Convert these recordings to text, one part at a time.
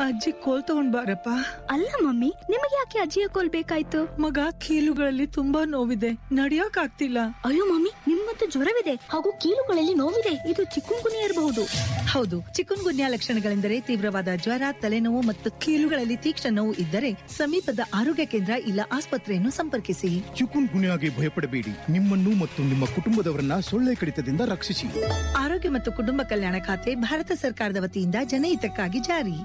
ಅಜ್ಜಿ ಕೋಲ್ ತಗೊಂಡ್ ಬಾರಪ್ಪ ಅಲ್ಲ ಮಮ್ಮಿ ನಿಮಗೆ ಯಾಕೆ ಅಜ್ಜಿಯ ಕೋಲ್ ಬೇಕಾಯ್ತು ಮಗ ಕೀಲುಗಳಲ್ಲಿ ತುಂಬಾ ನೋವಿದೆ ನಡಿಯಕ್ ಆಗ್ತಿಲ್ಲ ಅಯ್ಯೋ ಮಮ್ಮಿ ನಿಮ್ಮಂತೂ ಜ್ವರವಿದೆ ಹಾಗೂ ಕೀಲುಗಳಲ್ಲಿ ನೋವಿದೆ ಇದು ಚಿಕ್ಕುಂಗುನಿ ಇರಬಹುದು ಹೌದು ಚಿಕುನ್ ಗುನ್ಯಾ ಲಕ್ಷಣಗಳೆಂದರೆ ತೀವ್ರವಾದ ಜ್ವರ ತಲೆನೋವು ಮತ್ತು ಕೀಲುಗಳಲ್ಲಿ ತೀಕ್ಷ್ಣ ನೋವು ಇದ್ದರೆ ಸಮೀಪದ ಆರೋಗ್ಯ ಕೇಂದ್ರ ಇಲ್ಲ ಆಸ್ಪತ್ರೆಯನ್ನು ಸಂಪರ್ಕಿಸಿ ಚಿಕುನ್ ಗುನ್ಯಾಗೆ ಭಯಪಡಬೇಡಿ ನಿಮ್ಮನ್ನು ಮತ್ತು ನಿಮ್ಮ ಕುಟುಂಬದವರನ್ನ ಸೊಳ್ಳೆ ಕಡಿತದಿಂದ ರಕ್ಷಿಸಿ ಆರೋಗ್ಯ ಮತ್ತು ಕುಟುಂಬ ಕಲ್ಯಾಣ ಖಾತೆ ಭಾರತ ಸರ್ಕಾರದ ವತಿಯಿಂದ ಜನಹಿತಕ್ಕಾಗಿ ಜಾರಿ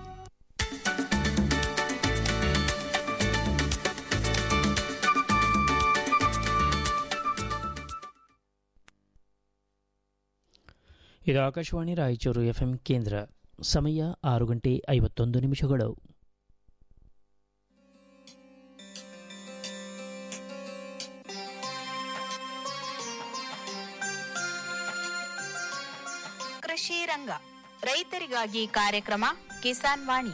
ಇದು ಆಕಾಶವಾಣಿ ರಾಯಚೂರು ಎಫ್ಎಂ ಕೇಂದ್ರ ಸಮಯ ಆರು ಗಂಟೆ ಐವತ್ತೊಂದು ನಿಮಿಷಗಳು ಕೃಷಿ ರಂಗ ರೈತರಿಗಾಗಿ ಕಾರ್ಯಕ್ರಮ ಕಿಸಾನ್ ವಾಣಿ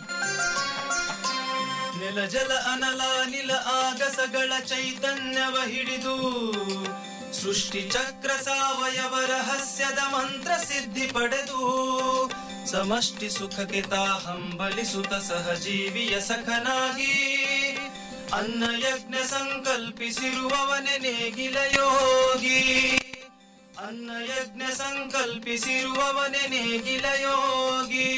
ನೆಲ ಜಲ ಅನಲ ನಿಲ ಆಗಸಗಳ ಚೈತನ್ಯವ ಹಿಡಿದು ಸೃಷ್ಟಿ ಚಕ್ರ ಸಾವಯವ ರಹಸ್ಯದ ಮಂತ್ರ ಸಿದ್ಧಿ ಪಡೆದು ಸಮಷ್ಟಿ ಸುಖಕ್ಕೆ ತಾ ಹಂಬಲಿಸುತ್ತ ಸಹಜೀವಿಯ ಸಖನಾಗಿ ಅನ್ನ ಯಜ್ಞ ಸಂಕಲ್ಪಿಸಿರುವವನೆ ನೇಗಿಲ ಯೋಗಿ ಅನ್ನ ಯಜ್ಞ ಸಂಕಲ್ಪಿಸಿರುವವನೆ ನೇಗಿಲ ಯೋಗಿ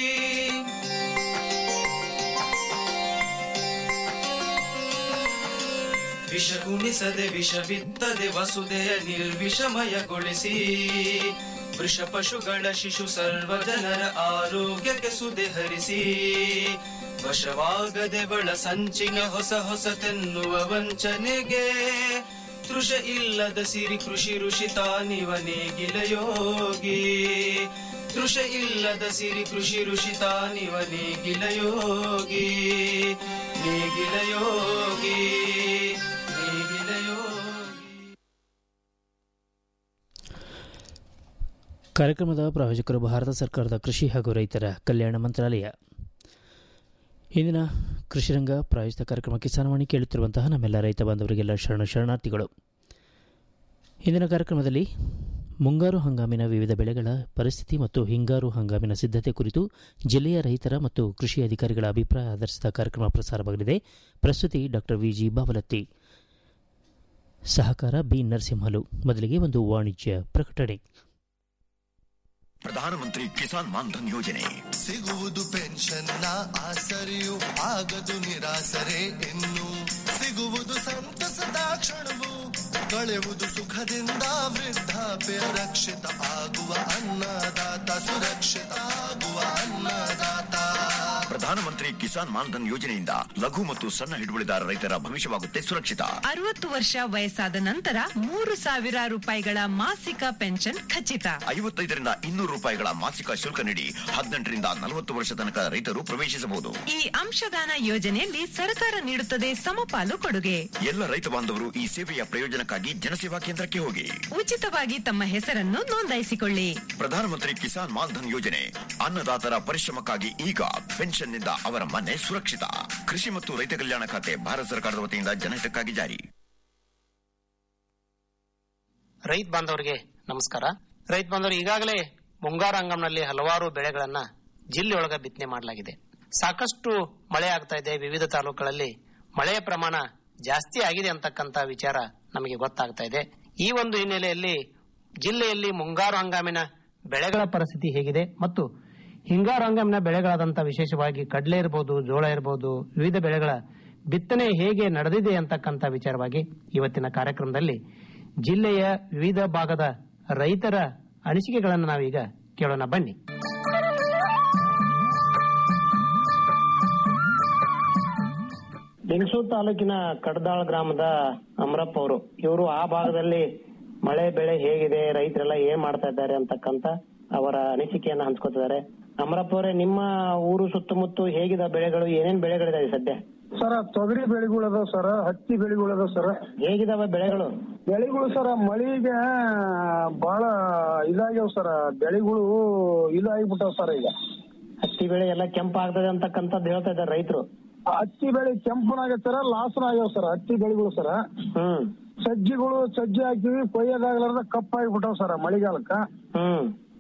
ವಿಷ ಉಣಿಸದೆ ವಿಷ ಬಿತ್ತದೆ ವಸುದೆಯ ನಿರ್ವಿಷಮಯಗೊಳಿಸಿ ವೃಷ ಪಶುಗಳ ಶಿಶು ಸರ್ವ ಜನರ ಆರೋಗ್ಯಕ್ಕೆ ಸುದೆ ಹರಿಸಿ ವಶವಾಗದೆ ಬಳ ಸಂಚಿನ ಹೊಸ ಹೊಸತೆನ್ನುವ ವಂಚನೆಗೆ ತೃಷ ಇಲ್ಲದ ಸಿರಿ ಕೃಷಿ ಋಷಿ ತಾನಿವ ನೇಗಿಲ ಯೋಗಿ ತೃಷ ಇಲ್ಲದ ಸಿರಿ ಕೃಷಿ ಋಷಿ ತಾನಿವ ನೇಗಿಲ ಯೋಗಿ ನೇಗಿಲ ಯೋಗಿ ನೇಗಿಲ ಯೋಗಿ ಕಾರ್ಯಕ್ರಮದ ಪ್ರಾಯೋಜಕರು ಭಾರತ ಸರ್ಕಾರದ ಕೃಷಿ ಹಾಗೂ ರೈತರ ಕಲ್ಯಾಣ ಮಂತ್ರಾಲಯ ಇಂದಿನ ಕೃಷಿರಂಗ ಪ್ರಾಯೋಜಿತ ಕಾರ್ಯಕ್ರಮ ಕಿಸಾನವಾಣಿ ಕೇಳುತ್ತಿರುವಂತಹ ನಮ್ಮೆಲ್ಲ ರೈತ ಬಾಂಧವರಿಗೆಲ್ಲ ಶರಣ ಶರಣಾರ್ಥಿಗಳು ಇಂದಿನ ಕಾರ್ಯಕ್ರಮದಲ್ಲಿ ಮುಂಗಾರು ಹಂಗಾಮಿನ ವಿವಿಧ ಬೆಳೆಗಳ ಪರಿಸ್ಥಿತಿ ಮತ್ತು ಹಿಂಗಾರು ಹಂಗಾಮಿನ ಸಿದ್ಧತೆ ಕುರಿತು ಜಿಲ್ಲೆಯ ರೈತರ ಮತ್ತು ಕೃಷಿ ಅಧಿಕಾರಿಗಳ ಅಭಿಪ್ರಾಯ ಆಧರಿಸಿದ ಕಾರ್ಯಕ್ರಮ ಪ್ರಸಾರವಾಗಲಿದೆ ಪ್ರಸ್ತುತಿ ಡಾಕ್ಟರ್ ವಿಜಿ ಬಾವಲತ್ತಿ ಸಹಕಾರ ಬಿ ನರಸಿಂಹಲು ಮೊದಲಿಗೆ ಒಂದು ವಾಣಿಜ್ಯ ಪ್ರಕಟಣೆ ಪ್ರಧಾನಮಂತ್ರಿ ಕಿಸಾನ್ ಮಾನ್ಧನ್ ಯೋಜನೆ ಸಿಗುವುದು ಪೆನ್ಷನ್ನ ಆಸರೆಯು ಆಗದು ನಿರಾಸರೆ ಇನ್ನು ಸಿಗುವುದು ಸಂತಸದ ಕ್ಷಣವು ಕಳೆಯುವುದು ಸುಖದಿಂದ ವೃದ್ಧಾಪ್ಯ ರಕ್ಷಿತ ಆಗುವ ಅನ್ನದಾತ ಸುರಕ್ಷಿತ ಆಗುವ ಅನ್ನದಾತ ಪ್ರಧಾನಮಂತ್ರಿ ಕಿಸಾನ್ ಮಾನ್ಧನ್ ಯೋಜನೆಯಿಂದ ಲಘು ಮತ್ತು ಸಣ್ಣ ಹಿಡುವಳಿದಾರ ರೈತರ ಭವಿಷ್ಯವಾಗುತ್ತೆ ಸುರಕ್ಷಿತ ಅರವತ್ತು ವರ್ಷ ವಯಸ್ಸಾದ ನಂತರ ಮೂರು ಸಾವಿರ ರೂಪಾಯಿಗಳ ಮಾಸಿಕ ಪೆನ್ಷನ್ ಖಚಿತ ಐವತ್ತೈದರಿಂದ ಇನ್ನೂರು ರೂಪಾಯಿಗಳ ಮಾಸಿಕ ಶುಲ್ಕ ನೀಡಿ ಹದಿನೆಂಟರಿಂದ ನಲವತ್ತು ವರ್ಷ ತನಕ ರೈತರು ಪ್ರವೇಶಿಸಬಹುದು ಈ ಅಂಶದಾನ ಯೋಜನೆಯಲ್ಲಿ ಸರ್ಕಾರ ನೀಡುತ್ತದೆ ಸಮಪಾಲು ಕೊಡುಗೆ ಎಲ್ಲ ರೈತ ಬಾಂಧವರು ಈ ಸೇವೆಯ ಪ್ರಯೋಜನಕ್ಕಾಗಿ ಜನಸೇವಾ ಕೇಂದ್ರಕ್ಕೆ ಹೋಗಿ ಉಚಿತವಾಗಿ ತಮ್ಮ ಹೆಸರನ್ನು ನೋಂದಾಯಿಸಿಕೊಳ್ಳಿ ಪ್ರಧಾನಮಂತ್ರಿ ಕಿಸಾನ್ ಮಾನ್ಧನ್ ಯೋಜನೆ ಅನ್ನದಾತರ ಪರಿಶ್ರಮಕ್ಕಾಗಿ ಈಗ ಪೆನ್ಷನ್ನಿಂದ ಅವರ ಮನೆ ಸುರಕ್ಷಿತ ಕೃಷಿ ಮತ್ತು ರೈತ ಕಲ್ಯಾಣ ಖಾತೆ ಭಾರತ ಸರ್ಕಾರದ ವತಿಯಿಂದ ಜನಹಿತಕ್ಕಾಗಿ ಜಾರಿ ರೈತ ಬಾಂಧವರಿಗೆ ನಮಸ್ಕಾರ ರೈತ ಬಾಂಧವರು ಈಗಾಗಲೇ ಮುಂಗಾರು ಹಂಗಾಮಿನಲ್ಲಿ ಹಲವಾರು ಬೆಳೆಗಳನ್ನ ಜಿಲ್ಲೆಯೊಳಗ ಬಿತ್ತನೆ ಮಾಡಲಾಗಿದೆ ಸಾಕಷ್ಟು ಮಳೆ ಆಗ್ತಾ ಇದೆ ವಿವಿಧ ತಾಲೂಕುಗಳಲ್ಲಿ ಮಳೆಯ ಪ್ರಮಾಣ ಜಾಸ್ತಿ ಆಗಿದೆ ಅಂತಕ್ಕಂತ ವಿಚಾರ ನಮಗೆ ಗೊತ್ತಾಗ್ತಾ ಇದೆ ಈ ಒಂದು ಹಿನ್ನೆಲೆಯಲ್ಲಿ ಜಿಲ್ಲೆಯಲ್ಲಿ ಮುಂಗಾರು ಹಂಗಾಮಿನ ಬೆಳೆಗಳ ಪರಿಸ್ಥಿತಿ ಹೇಗಿದೆ ಮತ್ತು ಹಿಂಗಾರು ಹಂಗಾಮಿನ ಬೆಳೆಗಳಾದಂತಹ ವಿಶೇಷವಾಗಿ ಕಡಲೆ ಇರಬಹುದು ಜೋಳ ಇರಬಹುದು ವಿವಿಧ ಬೆಳೆಗಳ ಬಿತ್ತನೆ ಹೇಗೆ ನಡೆದಿದೆ ಅಂತಕ್ಕಂಥ ವಿಚಾರವಾಗಿ ಇವತ್ತಿನ ಕಾರ್ಯಕ್ರಮದಲ್ಲಿ ಜಿಲ್ಲೆಯ ವಿವಿಧ ಭಾಗದ ರೈತರ ಅನಿಸಿಕೆಗಳನ್ನು ನಾವೀಗ ಕೇಳೋಣ ಬನ್ನಿ ಲಿಂಗಸೂರು ತಾಲೂಕಿನ ಕಡದಾಳ ಗ್ರಾಮದ ಅಮರಪ್ಪ ಅವರು ಇವರು ಆ ಭಾಗದಲ್ಲಿ ಮಳೆ ಬೆಳೆ ಹೇಗಿದೆ ರೈತರೆಲ್ಲ ಏನ್ ಮಾಡ್ತಾ ಇದ್ದಾರೆ ಅಂತಕ್ಕಂತ ಅವರ ಅನಿಸಿಕೆಯನ್ನ ಹಂಚ್ಕೋತಿದ್ದಾರೆ ಅಮರಪ್ಪ ಅವರೇ ನಿಮ್ಮ ಊರು ಸುತ್ತಮುತ್ತ ಹೇಗಿದೆ ಬೆಳೆಗಳು ಏನೇನ್ ಬೆಳೆಗಳಿದಾವೆ ಸದ್ಯ ಸರ ತೊಗರಿ ಬೆಳೆಗಳದ ಸರ ಹತ್ತಿ ಬೆಳೆಗಳದ ಸರ ಹೇಗಿದಾವೆ ಬೆಳೆಗಳು ಬೆಳೆಗಳು ಸರ ಮಳಿಗೆ ಬಹಳ ಇದಾಗ್ಯಾವ ಸರ ಬೆಳೆಗಳು ಇಲ್ಲ ಆಗಿಬಿಟ್ಟಾವ ಸರ್ ಈಗ ಹತ್ತಿ ಬೆಳೆ ಎಲ್ಲ ಕೆಂಪಾಗ್ತದೆ ಅಂತಕ್ಕಂಥದ್ದು ಹೇಳ್ತಾ ಇದ್ದಾರೆ ರೈತರು ಹತ್ತಿ ಬೆಳೆ ಕೆಂಪನಾಗೈತೆ ಸರ ಲಾಸ್ನ ಆಗ್ಯಾವ ಸರ್ ಹತ್ತಿ ಬೆಳೆಗಳು ಸರ ಹ್ಮ್ ಸಜ್ಜಿಗಳು ಸಜ್ಜಿ ಹಾಕಿವಿ ಕೊಯ್ಯೋದಾಗ್ಲಾರ್ದ ಕಪ್ಪಾಗಿಬಿಟ್ಟಾವ ಸರ ಮಳಿಗಾಲಕ್ಕ ಹ್ಮ್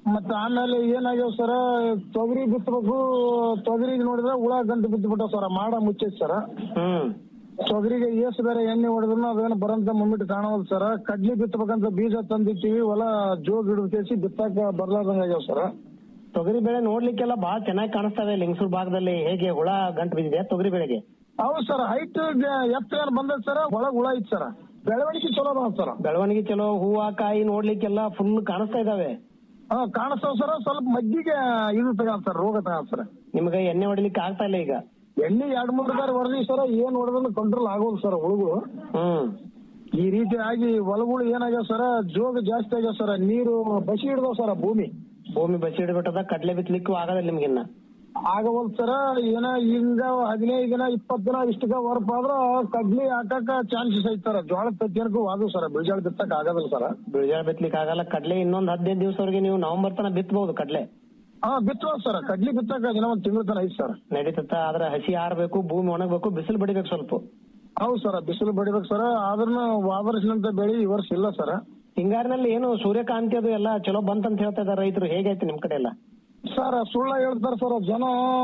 ಮತ್ತ ಆಮೇಲೆ ಏನಾಗ್ಯಾವ ಸರ ತೊಗರಿ ಬಿತ್ತಬೇಕು ತೊಗರಿ ನೋಡಿದ್ರೆ ಹುಳ ಗಂಟು ಬಿದ್ದುಬಿಟ್ಟಾವ ಸರ ಮಾಡ ಮುಚ್ಚೈತಿ ಸರ ಹ್ಮ್ ತೊಗರಿಗೆ ಏಸು ಬೇರೆ ಎಣ್ಣೆ ಹೊಡೆದ್ರು ಅದೇನು ಬರಂತ ಮುಮ್ಮಿಟ್ಟು ಕಾಣವಲ್ ಸರ ಕಡ್ಲಿ ಬಿತ್ತಬೇಕಂತ ಬೀಜ ತಂದಿಟ್ಟಿವಿ ಹೊಲ ಜೋಗ್ ಹಿಡಿದು ಕೇಸಿ ಬಿತ್ತಾಕ ಬರ್ಲಾರ್ದಂಗ ಆಗ್ಯಾವ ಸರ ತೊಗರಿ ಬೆಳೆ ನೋಡ್ಲಿಕ್ಕೆಲ್ಲ ಬಹಳ ಚೆನ್ನಾಗಿ ಕಾಣಿಸ್ತವೆ ಲಿಂಗಸೂರ್ ಭಾಗದಲ್ಲಿ ಹೇಗೆ ಹುಳ ಗಂಟು ಬಿದ್ದಿದೆ ತೊಗರಿ ಬೆಳೆಗೆ ಹೌದು ಸರ್ ಹೈಟ್ ಎತ್ತ ಏನ್ ಬಂದೈತಿ ಸರ ಒಳಗ್ ಹುಳ ಐತಿ ಸರ ಬೆಳವಣಿಗೆ ಚಲೋ ಅದಾವ ಸರ ಬೆಳವಣಿಗೆ ಚಲೋ ಹೂವ ಕಾಯಿ ನೋಡ್ಲಿಕ್ಕೆಲ್ಲ ಫುಲ್ ಕಾಣಿಸ್ತಾ ಇದಾವೆ ಹಾ ಕಾಣಿಸ್ತಾವ ಸರ ಸ್ವಲ್ಪ ಮಗ್ಗಿಗೆ ಇದು ತಗೊಂಡ್ ಸರ್ ರೋಗ ತಗೊಂಡ್ ಸರ್ ನಿಮ್ಗೆ ಎಣ್ಣೆ ಹೊಡಿಲಿಕ್ಕೆ ಆಗ್ತಾ ಇಲ್ಲ ಈಗ ಎಣ್ಣೆ ಎರಡ್ ಮೂರು ಬಾರಿ ಹೊಡೆದಿ ಸರ ಏನ್ ಹೊಡೆದ್ರು ಕಂಟ್ರೋಲ್ ಆಗೋದು ಸರ್ ಹುಳುಗಳು ಹ್ಮ್ ಈ ರೀತಿ ಆಗಿ ಹೊಲಗಳು ಏನಾಗ್ಯಾವ ಸರ ಜೋಗ ಜಾಸ್ತಿ ಆಗ್ಯಾವ ಸರ ನೀರು ಬಸಿ ಹಿಡ್ದಾವ್ ಸರ ಭೂಮಿ ಭೂಮಿ ಬಸಿ ಹಿಡಿದ್ಬಿಟ್ಟದ ಕಡ್ಲೆ ಬಿತ್ತಲಿಕ್ಕೂ ಆಗೋದಿಲ್ಲ ನಿಮ್ಗಿನ್ನ ಆಗವಲ್ ಸರ ಏನ ಈಗ ಹದಿನೈದು ದಿನ ಇಪ್ಪತ್ ದಿನ ಇಷ್ಟಕ್ಕ ವರ್ಪ್ ಆದ್ರ ಕಡ್ಲಿ ಹಾಕಕ ಚಾನ್ಸಸ್ ಐತಿ ಸರ ಜೋಳ ತಜ್ಜನಕ್ಕೂ ವಾದು ಸರ ಬಿಳ್ಜಾಳ ಬಿತ್ತಕ್ ಆಗೋದಿಲ್ಲ ಸರ ಬಿಳಿಜಾಳ ಬಿತ್ತಲಿಕ್ಕೆ ಆಗಲ್ಲ ಕಡ್ಲೆ ಇನ್ನೊಂದ್ ಹದಿನೈದು ದಿವಸವರೆಗೆ ನೀವು ನವೆಂಬರ್ ತನಕ ಬಿತ್ತಬಹುದು ಕಡ್ಲೆ ಹಾ ಬಿತ್ತವ ಸರ ಕಡ್ಲಿ ಬಿತ್ತಕ ದಿನ ಒಂದ್ ತಿಂಗಳ ತನ ಐತಿ ಸರ್ ನಡೀತತ್ತ ಆದ್ರೆ ಹಸಿ ಆರ್ಬೇಕು ಭೂಮಿ ಒಣಗ್ಬೇಕು ಬಿಸಿಲು ಬಡಿಬೇಕು ಸ್ವಲ್ಪ ಹೌದು ಸರ ಬಿಸಿಲು ಬಡಿಬೇಕು ಸರ ಆದ್ರೂ ವಾದರ್ಸಿನಂತ ಬೆಳಿ ಈ ವರ್ಷ ಇಲ್ಲ ಸರ ಹಿಂಗಾರಿನಲ್ಲಿ ಏನು ಸೂರ್ಯಕಾಂತಿ ಅದು ಎಲ್ಲ ಚಲೋ ಬಂತಂತ ಹೇಳ್ತಾ ಇದಾರೆ ರೈತರು ಹೇಗೈತೆ ನಿಮ್ ಕಡೆ ಎಲ್ಲ ಸರ್ ಸುಳ್ಳ ಹೇಳ್ತಾರ ಸರ್ ಜನ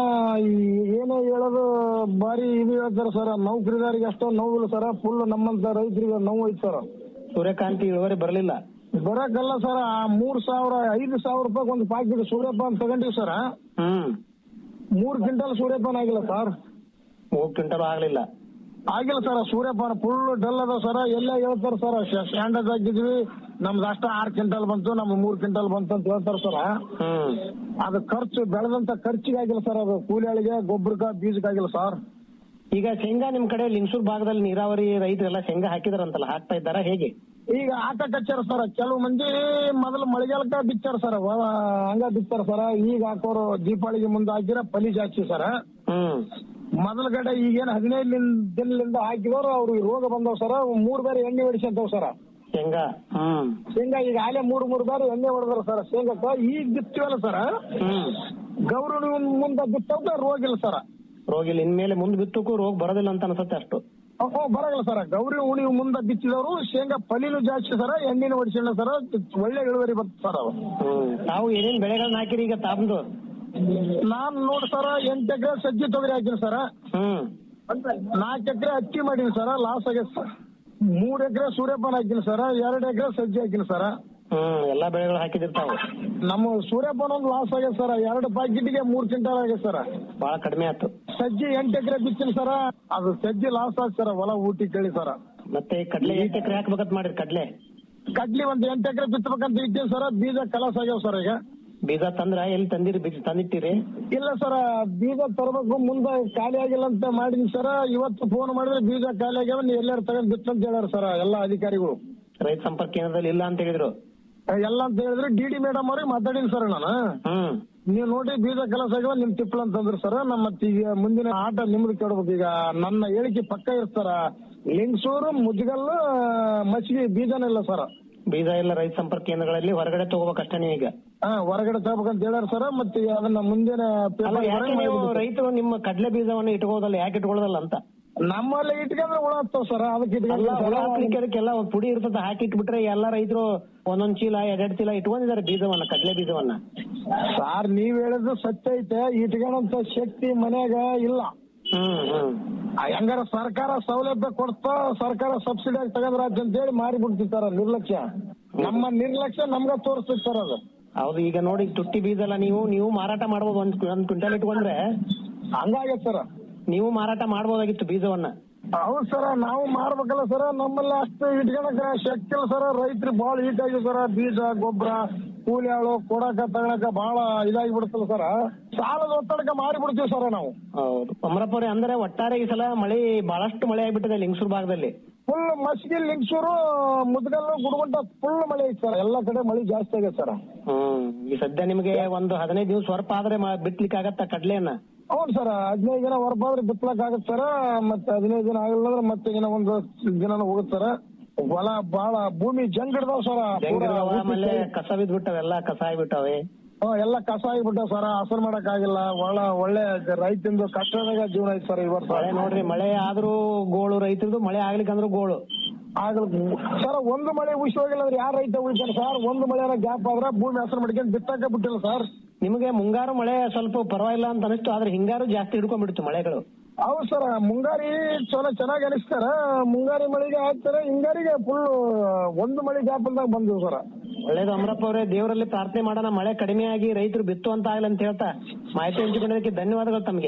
ಈ ಏನೋ ಹೇಳೋದು ಬಾರಿ ಇದು ಹೇಳ್ತಾರ ಸರ್ ನೌಕರಿದಾರಿಗೆ ಅಷ್ಟೋ ನೋವಿಲ್ಲ ಸರ ಫುಲ್ ನಮ್ಮಂತ ರೈತರಿಗೆ ನೋವು ಐತಿ ಸರ್ ಸೂರ್ಯಕಾಂತಿ ಇಳುವರಿ ಬರಲಿಲ್ಲ ಬರಕಲ್ಲ ಸರ್ ಆ ಮೂರ್ ಸಾವಿರ ಐದು ಸಾವಿರ ರೂಪಾಯಿ ಒಂದು ಪ್ಯಾಕೆಟ್ ಸೂರ್ಯಪಾನ ತಗೊಂಡಿವಿ ಸರ್ ಹ್ಮ್ ಮೂರ್ ಕ್ವಿಂಟಲ್ ಸೂರ್ಯಪಾನ ಆಗಿಲ್ಲ ಸರ್ ಮೂರ್ ಕ್ವಿಂಟಲ್ ಆಗ್ಲಿಲ್ಲ ಆಗಿಲ್ಲ ಸರ್ ಸೂರ್ಯಪಾನ ಫುಲ್ ಡಲ್ ಅದ ಸರ್ ಎಲ್ಲ ಹೇಳ್ತಾರ ಸರ್ ಸ್ಟ್ಯಾಂಡರ್ಡ್ ಹಾಕಿದ್ವಿ ನಮ್ದು ಅಷ್ಟ ಆರ್ ಕ್ವಿಂಟಲ್ ಬಂತು ನಮ್ದು ಮೂರ್ ಕ್ವಿಂಟಲ್ ಬಂತು ಅಂತ ಹೇಳ್ತಾರ ಸರ್ ಹ್ಮ್ ಅದು ಖರ್ಚು ಬೆಳೆದಂತ ಖರ್ಚಿಗೆ ಆಗಿಲ್ಲ ಸರ್ ಅದು ಕೂಲಿಯಾಳಿಗೆ ಗೊಬ್ಬರಕ್ಕ ಬೀಜಕ್ಕೆ ಆಗಿಲ್ಲ ಸರ್ ಈಗ ಶೇಂಗಾ ನಿಮ್ ಕಡೆ ಲಿಂಗಸೂರ್ ಭಾಗದಲ್ಲಿ ನೀರಾವರಿ ರೈತರೆಲ್ಲ ಶೇಂಗಾ ಹಾಕಿದಾರಂತಲ್ಲ ಹಾಕ್ತಾ ಇದ್ದಾರಾ ಹೇಗೆ ಈಗ ಹಾಕಕ್ ಹಚ್ಚಾರ ಸರ್ ಕೆಲವು ಮಂದಿ ಮೊದಲು ಮಳೆಗಾಲಕ್ಕ ಬಿತ್ತಾರ ಸರ್ ಹಂಗ ಬಿತ್ತಾರ ಸರ್ ಈಗ ಹಾಕೋರು ದೀಪಾವಳಿಗೆ ಮುಂದೆ ಹಾಕಿರ ಫಲಿ ಜಾಸ್ತಿ ಸರ್ ಹ್ಮ್ ಮೊದಲ ಕಡೆ ಈಗೇನ್ ಹದಿನೈದು ದಿನದಿಂದ ಹಾಕಿದವ್ರು ಅವ್ರಿಗೆ ರೋಗ ಬಂದವ್ ಸರ್ ಮೂರ್ ಬೇರೆ ಎಣ್ಣೆ ಹೊಡಿಸಂತವ್ ಸರ್ ಶೇಂಗಾ ಹ್ಮ್ ಶೇಂಗಾ ಈಗ ಆಲೆ ಮೂರ್ ಮೂರ್ ಬಾರಿ ಎಣ್ಣೆ ಹೊಡೆದಾರ ಸರ್ ಶೇಂಗಾಕ್ಕ ಈಗ ಬಿತ್ತೀವಲ್ಲ ಸರ್ ಹ್ಮ್ ಗೌರವ ಮುಂದೆ ಬಿತ್ತವ್ಕ ರೋಗ ಇಲ್ಲ ಸರ್ ರೋಗ ಇಲ್ಲ ಇನ್ಮೇಲೆ ಮುಂದೆ ಬಿತ್ತಕ್ಕೂ ರೋಗ ಬರೋದಿಲ್ಲ ಅಂತ ಅನ್ಸುತ್ತೆ ಅಷ್ಟು ಹ್ಞೂ ಬರಲ್ಲ ಸರ್ ಗೌರಿ ಉಣಿ ಮುಂದೆ ಬಿತ್ತಿದವರು ಶೇಂಗಾ ಫಲಿನೂ ಜಾಸ್ತಿ ಸರ್ ಎಣ್ಣೆನೂ ಹೊಡಿಸಣ್ಣ ಸರ್ ಒಳ್ಳೆ ಇಳುವರಿ ಬರ್ತದೆ ಸರ್ ಅವು ಹ್ಮ್ ತಾವು ಏನೇನ್ ಬೆಳೆಗಳನ್ನ ಹಾಕಿರಿ ಈಗ ತಾಮ್ದು ನಾನ್ ನೋಡಿ ಸರ್ ಎಂಟು ಎಕರೆ ಸಜ್ಜಿ ತೊಗರಿ ಹಾಕಿನಿ ಸರ್ ಹ್ಮ್ ನಾಲ್ಕು ಎಕರೆ ಹತ್ತಿ ಮಾಡೀನಿ ಸರ್ ಲಾಸ್ ಆಗೈತೆ ಸರ್ ಮೂರ್ ಎಕರೆ ಸೂರ್ಯಪಾನ ಹಾಕಿನಿ ಸರ್ ಎರಡು ಎಕರೆ ಸಜ್ಜಿ ಹಾಕಿನಿ ಸರ್ ಹ್ಮ್ ಎಲ್ಲಾ ಬೆಳೆಗಳು ಹಾಕಿದಿರ್ತಾವ ನಮ್ಮ ಸೂರ್ಯಪಾನ ಒಂದು ಲಾಸ್ ಆಗೈತೆ ಸರ್ ಎರಡು ಪ್ಯಾಕೆಟ್ಗೆ ಮೂರ್ ಕ್ವಿಂಟಲ್ ಆಗೈತೆ ಸರ್ ಬಹಳ ಕಡಿಮೆ ಆಯ್ತು ಸಜ್ಜಿ ಎಂಟು ಎಕರೆ ಬಿತ್ತೀನಿ ಸರ್ ಅದು ಸಜ್ಜಿ ಲಾಸ್ ಆಯ್ತು ಸರ್ ಹೊಲ ಊಟಿ ಕೇಳಿ ಸರ್ ಮತ್ತೆ ಕಡ್ಲೆ ಎಂಟು ಎಕರೆ ಹಾಕ್ಬೇಕಂತ ಮಾಡಿರಿ ಕಡ್ಲೆ ಕಡ್ಲಿ ಒಂದ್ ಎಂಟು ಎಕರೆ ಬಿತ್ತಬೇಕಂತ ಇದ್ದೀನಿ ಸರ್ ಬೀಜ ಕಲಸ್ ಆಗ್ಯಾವ ಸರ್ ಈಗ ಬೀಜ ತಂದ್ರ ಎಲ್ಲಿ ತಂದಿರಿ ಬೀಜ ತಂದಿಟ್ಟಿರಿ ಇಲ್ಲ ಸರ್ ಬೀಜ ತರಬೇಕು ಮುಂದೆ ಖಾಲಿ ಆಗಿಲ್ಲ ಅಂತ ಮಾಡಿದೀನಿ ಸರ್ ಇವತ್ತು ಫೋನ್ ಮಾಡಿದ್ರೆ ಬೀಜ ಖಾಲಿ ಆಗ್ಯಾವ ನೀವು ಎಲ್ಲಾರು ತಗೊಂಡ್ ಬಿತ್ತು ಅಂತ ಹೇಳ್ಯಾರ ಸರ್ ಎಲ್ಲಾ ಅಧಿಕಾರಿಗಳು ರೈತ ಸಂಪರ್ಕ ಕೇಂದ್ರದಲ್ಲಿ ಇಲ್ಲ ಅಂತ ಹೇಳಿದ್ರು ಎಲ್ಲ ಅಂತ ಹೇಳಿದ್ರೆ ಡಿ ಡಿ ಮೇಡಮ್ ಅವ್ರಿಗೆ ಮಾತಾಡೀನಿ ಸರ್ ನಾನು ಹ್ಮ್ ನೀವು ನೋಡಿ ಬೀಜ ಕೆಲಸ ಆಗ್ಯಾವ ನಿಮ್ ತಿಪ್ಪಲ ಅಂತಂದ್ರು ಸರ್ ನಮ್ಮ ಮತ್ತೆ ಈಗ ಮುಂದಿನ ಆಟ ನಿಮ್ದು ಕೇಳ್ಬೇಕು ಈಗ ನನ್ನ ಹೇಳಿಕೆ ಪಕ್ಕ ಇರ್ತಾರ ಲಿಂಗಸೂರು ಮುಜ್ಗಲ್ಲು ಮಚ್ಚಿಗೆ ಬೀಜನೇ ಇಲ್ಲ ಸರ್ ಬೀಜ ಇಲ್ಲ ರೈತ ಸಂಪರ್ಕ ಕೇಂದ್ರಗಳಲ್ಲಿ ಹೊರಗಡೆ ತಗೋಬೇಕಷ್ಟೇ ನೀವೀಗ ಹಾ ಹೊರಗಡೆ ತಗೋಬೇಕಂತ ಹೇಳ್ಯಾರ ಸರ್ ಮತ್ತೆ ಅದನ್ನ ಮುಂದಿನ ಅಲ್ಲ paper ಯಾಕೆ ಹೊರಗೆ ನೀವು ಮಾಡ್ಬಿಡ್ತಾರೆ. ರೈತರು ನಿಮ್ಮ ಕಡ್ಲೆ ಬೀಜವನ್ನು ಇಟ್ಕೊಳ್ಳೋದಲ್ಲ ಯಾಕೆ ಇಟ್ಕೊಳ್ಳೋದಲ್ಲ ಅಂತ ನಮ್ಮಲ್ಲಿ ಇಟ್ಕೊಂಡ್ರೆ ಹುಳ ಹತ್ತವ ಸರ್ ಅದಕ್ಕೆ ಅಲ್ಲ ಹುಳ ಇಟ್ಕೊಂಡ್ರೆ ಹಾಕ್ಲಿಕ್ಕೆ ಅದಕ್ಕೆಲ್ಲ ಒಂದ್ ಪುಡಿ ಇರ್ತದೆ ಹಾಕಿ ಇಟ್ಬಿಟ್ರೆ ಎಲ್ಲಾ ರೈತರು ಒಂದೊಂದ್ ಚೀಲ ಎರಡೆರಡು ಚೀಲ ಇಟ್ಕೊಂಡಿದ್ದಾರೆ ಬೀಜವನ್ನ ಕಡ್ಲೆ ಬೀಜವನ್ನ ಸಾರ್ ನೀವ್ ಹೇಳಿದ್ದು ಸತ್ಯ ಐತೆ ಇಟ್ಕೊಳ್ಳೋಂತ ಶಕ್ತಿ ಮನ್ಯಾಗ ಇಲ್ಲ ಹ್ಮ್ ಹ್ಮ್ ಆ, ಹೆಂಗಾರ ಸರ್ಕಾರ ಸೌಲಭ್ಯ ಕೊಡ್ತಾ ಸರ್ಕಾರ ಸಬ್ಸಿಡಿ ಆಗಿ ತಗೊಂಡ್ರ ಅಂತ ಹೇಳಿ ಮಾರಿ ಬಿಡ್ತಿರ್ತಾರ ನಿರ್ಲಕ್ಷ್ಯ ನಮ್ಮ ನಿರ್ಲಕ್ಷ್ಯ ನಮ್ಗ ತೋರಿಸ್ತಿರ್ತಾರ ಅದು ಹೌದು ಈಗ ನೋಡಿ ತುಟ್ಟಿ ಬೀಜ ಎಲ್ಲ ನೀವು ನೀವು ಮಾರಾಟ ಮಾಡ್ಬೋದು ಒಂದ್ ಒಂದ್ ಕ್ವಿಂಟಲ್ ಇಟ್ಕೊಂಡ್ರೆ ಹಂಗಾಗೈತೆ ಸರ್ ನೀವು ಮಾರಾಟ ಮಾಡ್ಬೋದಾಗಿತ್ತು ಬೀಜವನ್ನ ಹೌದು ಸರ್ ನಾವು ಮಾರ್ಬೇಕಲ್ಲ ಸರ್ ನಮ್ಮಲ್ಲಿ ಅಷ್ಟು ಇಟ್ಕೊಳಕ ಶಕ್ತಿ ಇಲ್ಲ ಸರ್ ರೈತರು ಬಾಳ ಹೀಟ್ ಆಗಿ ಸರ್ ಬೀಜ ಗೊಬ್ಬರ ಕೂಲಿ ಆಳು ಕೊಡಕ ತಗೊಳಕ ಬಹಳ ಇದಾಗಿ ಬಿಡುತ್ತಲ್ಲ ಸರ್ ಸಾಲದ ಒತ್ತಡಕ್ಕೆ ಮಾರಿ ಬಿಡ್ತೀವಿ ಸರ್ ನಾವು ಹೌದು ಅಮರಪುರಿ ಅಂದ್ರೆ ಒಟ್ಟಾರೆ ಈ ಸಲ ಮಳೆ ಬಹಳಷ್ಟು ಮಳೆ ಆಗ್ಬಿಟ್ಟಿದೆ ಲಿಂಗಸೂರ್ ಭಾಗದಲ್ಲಿ ಫುಲ್ ಮಸ್ಗಿ ಲಿಂಗಸೂರು ಮುದ್ಗಲ್ಲು ಗುಡಗುಂಟ ಫುಲ್ ಮಳೆ ಐತೆ ಸರ್ ಎಲ್ಲಾ ಕಡೆ ಮಳೆ ಜಾಸ್ತಿ ಆಗೈತೆ ಸರ್ ಹ್ಮ್ ಈ ಸದ್ಯ ನಿಮಗೆ ಒಂದು ಹದಿನೈದು ದಿವಸ ಹೊರಪ ಆದ್ರೆ ಮ- ಬಿತ್ಲಿಕ್ಕೆ ಆಗತ್ತ ಕಡ್ಲೆಯನ್ನ ಹೌದು ಸರ್ ಹದಿನೈದು ದಿನ ಹೊರಪಾದ್ರೆ ಬಿತ್ತಲಕ್ ಆಗತ್ತೆ ಸರ್ ಮತ್ತೆ ಹದಿನೈದು ದಿನ ಆಗಿಲ್ಲ ಅಂದ್ರೆ ಮತ್ತೆ ಏನೋ ಒಂದು ದಿನ ಹೋಗುತ್ತೆ ಸರ್ ಹೊಲ ಬಾಳ ಭೂಮಿ ಜಂಗ್ ಹಿಡ್ದಾವ್ ಸರ್ ಜಂಗಿರ್ದವ, ಆಮೇಲೆ ಕಸ ಬಿದ್ಬಿಟ್ಟವೆಲ್ಲ ಕಸ ಆಗ್ಬಿಟ್ಟವೆ ಎಲ್ಲ ಕಸ ಆಗಿಬಿಟ್ಟಾವ ಸರ್ ಹಸರು ಮಾಡಕ್ ಆಗಿಲ್ಲ ಒಳ ಒಳ್ಳೆ ರೈತಂದು ಕಷ್ಟದಾಗ ಜೀವನ ಐತೆ ಸರ್ ಈ ವರ್ಷ ಮಳೆ ನೋಡ್ರಿ ಮಳೆ ಆದ್ರೂ ಗೋಳು ರೈತರದು ಮಳೆ ಆಗ್ಲಿಕ್ಕೆ ಅಂದ್ರೂ ಗೋಳು ಆಗಲ್ಲ ಸರ್ ಒಂದು ಮಳೆ ಉಳಿಸಿ ಹೋಗಿಲ್ಲ ಅಂದ್ರೆ ಯಾರ ರೈತ ಉಳಿತಾನೆ ಸರ್ ಒಂದು ಮಳೆ ಗ್ಯಾಪ್ ಆದ್ರೆ ಭೂಮಿ ಹೆಸರು ಮಾಡ್ಕೊಂಡು ಬಿತ್ತಕ್ಕೆ ಬಿಟ್ಟಿಲ್ಲ ಸರ್ ನಿಮಗೆ ಮುಂಗಾರು ಮಳೆ ಸ್ವಲ್ಪ ಪರವಾಗಿಲ್ಲ ಅಂತ ಅನಿಸ್ತು ಆದ್ರೆ ಹಿಂಗಾರು ಜಾಸ್ತಿ ಹಿಡ್ಕೊಂಡ್ಬಿಡ್ತು ಮಳೆಗಳು ಹೌದು ಸರ್ ಮುಂಗಾರಿ ಚಲೋ ಚೆನ್ನಾಗಿ ಅನಿಸ್ತಾರ ಮುಂಗಾರಿ ಮಳೆಗೆ ಹಾಕ್ತಾರೆ ಹಿಂಗಾರಿಗೆ ಫುಲ್ ಒಂದು ಮಳೆ ಗ್ಯಾಪ್ ಇಲ್ದಾಗ ಬಂದ್ವು ಸರ್ ಒಳ್ಳೇದು ಅಮರಪ್ಪ ಅವರೇ ದೇವರಲ್ಲಿ ಪ್ರಾರ್ಥನೆ ಮಾಡೋಣ ಮಳೆ ಕಡಿಮೆ ಆಗಿ ರೈತರು ಬಿತ್ತು ಅಂತ ಆಗಲ್ಲ ಅಂತ ಹೇಳ್ತಾ ಮಾಹಿತಿ ಹಂಚಿಕೊಂಡಿದ್ದಕ್ಕೆ ಧನ್ಯವಾದಗಳು ತಮಗೆ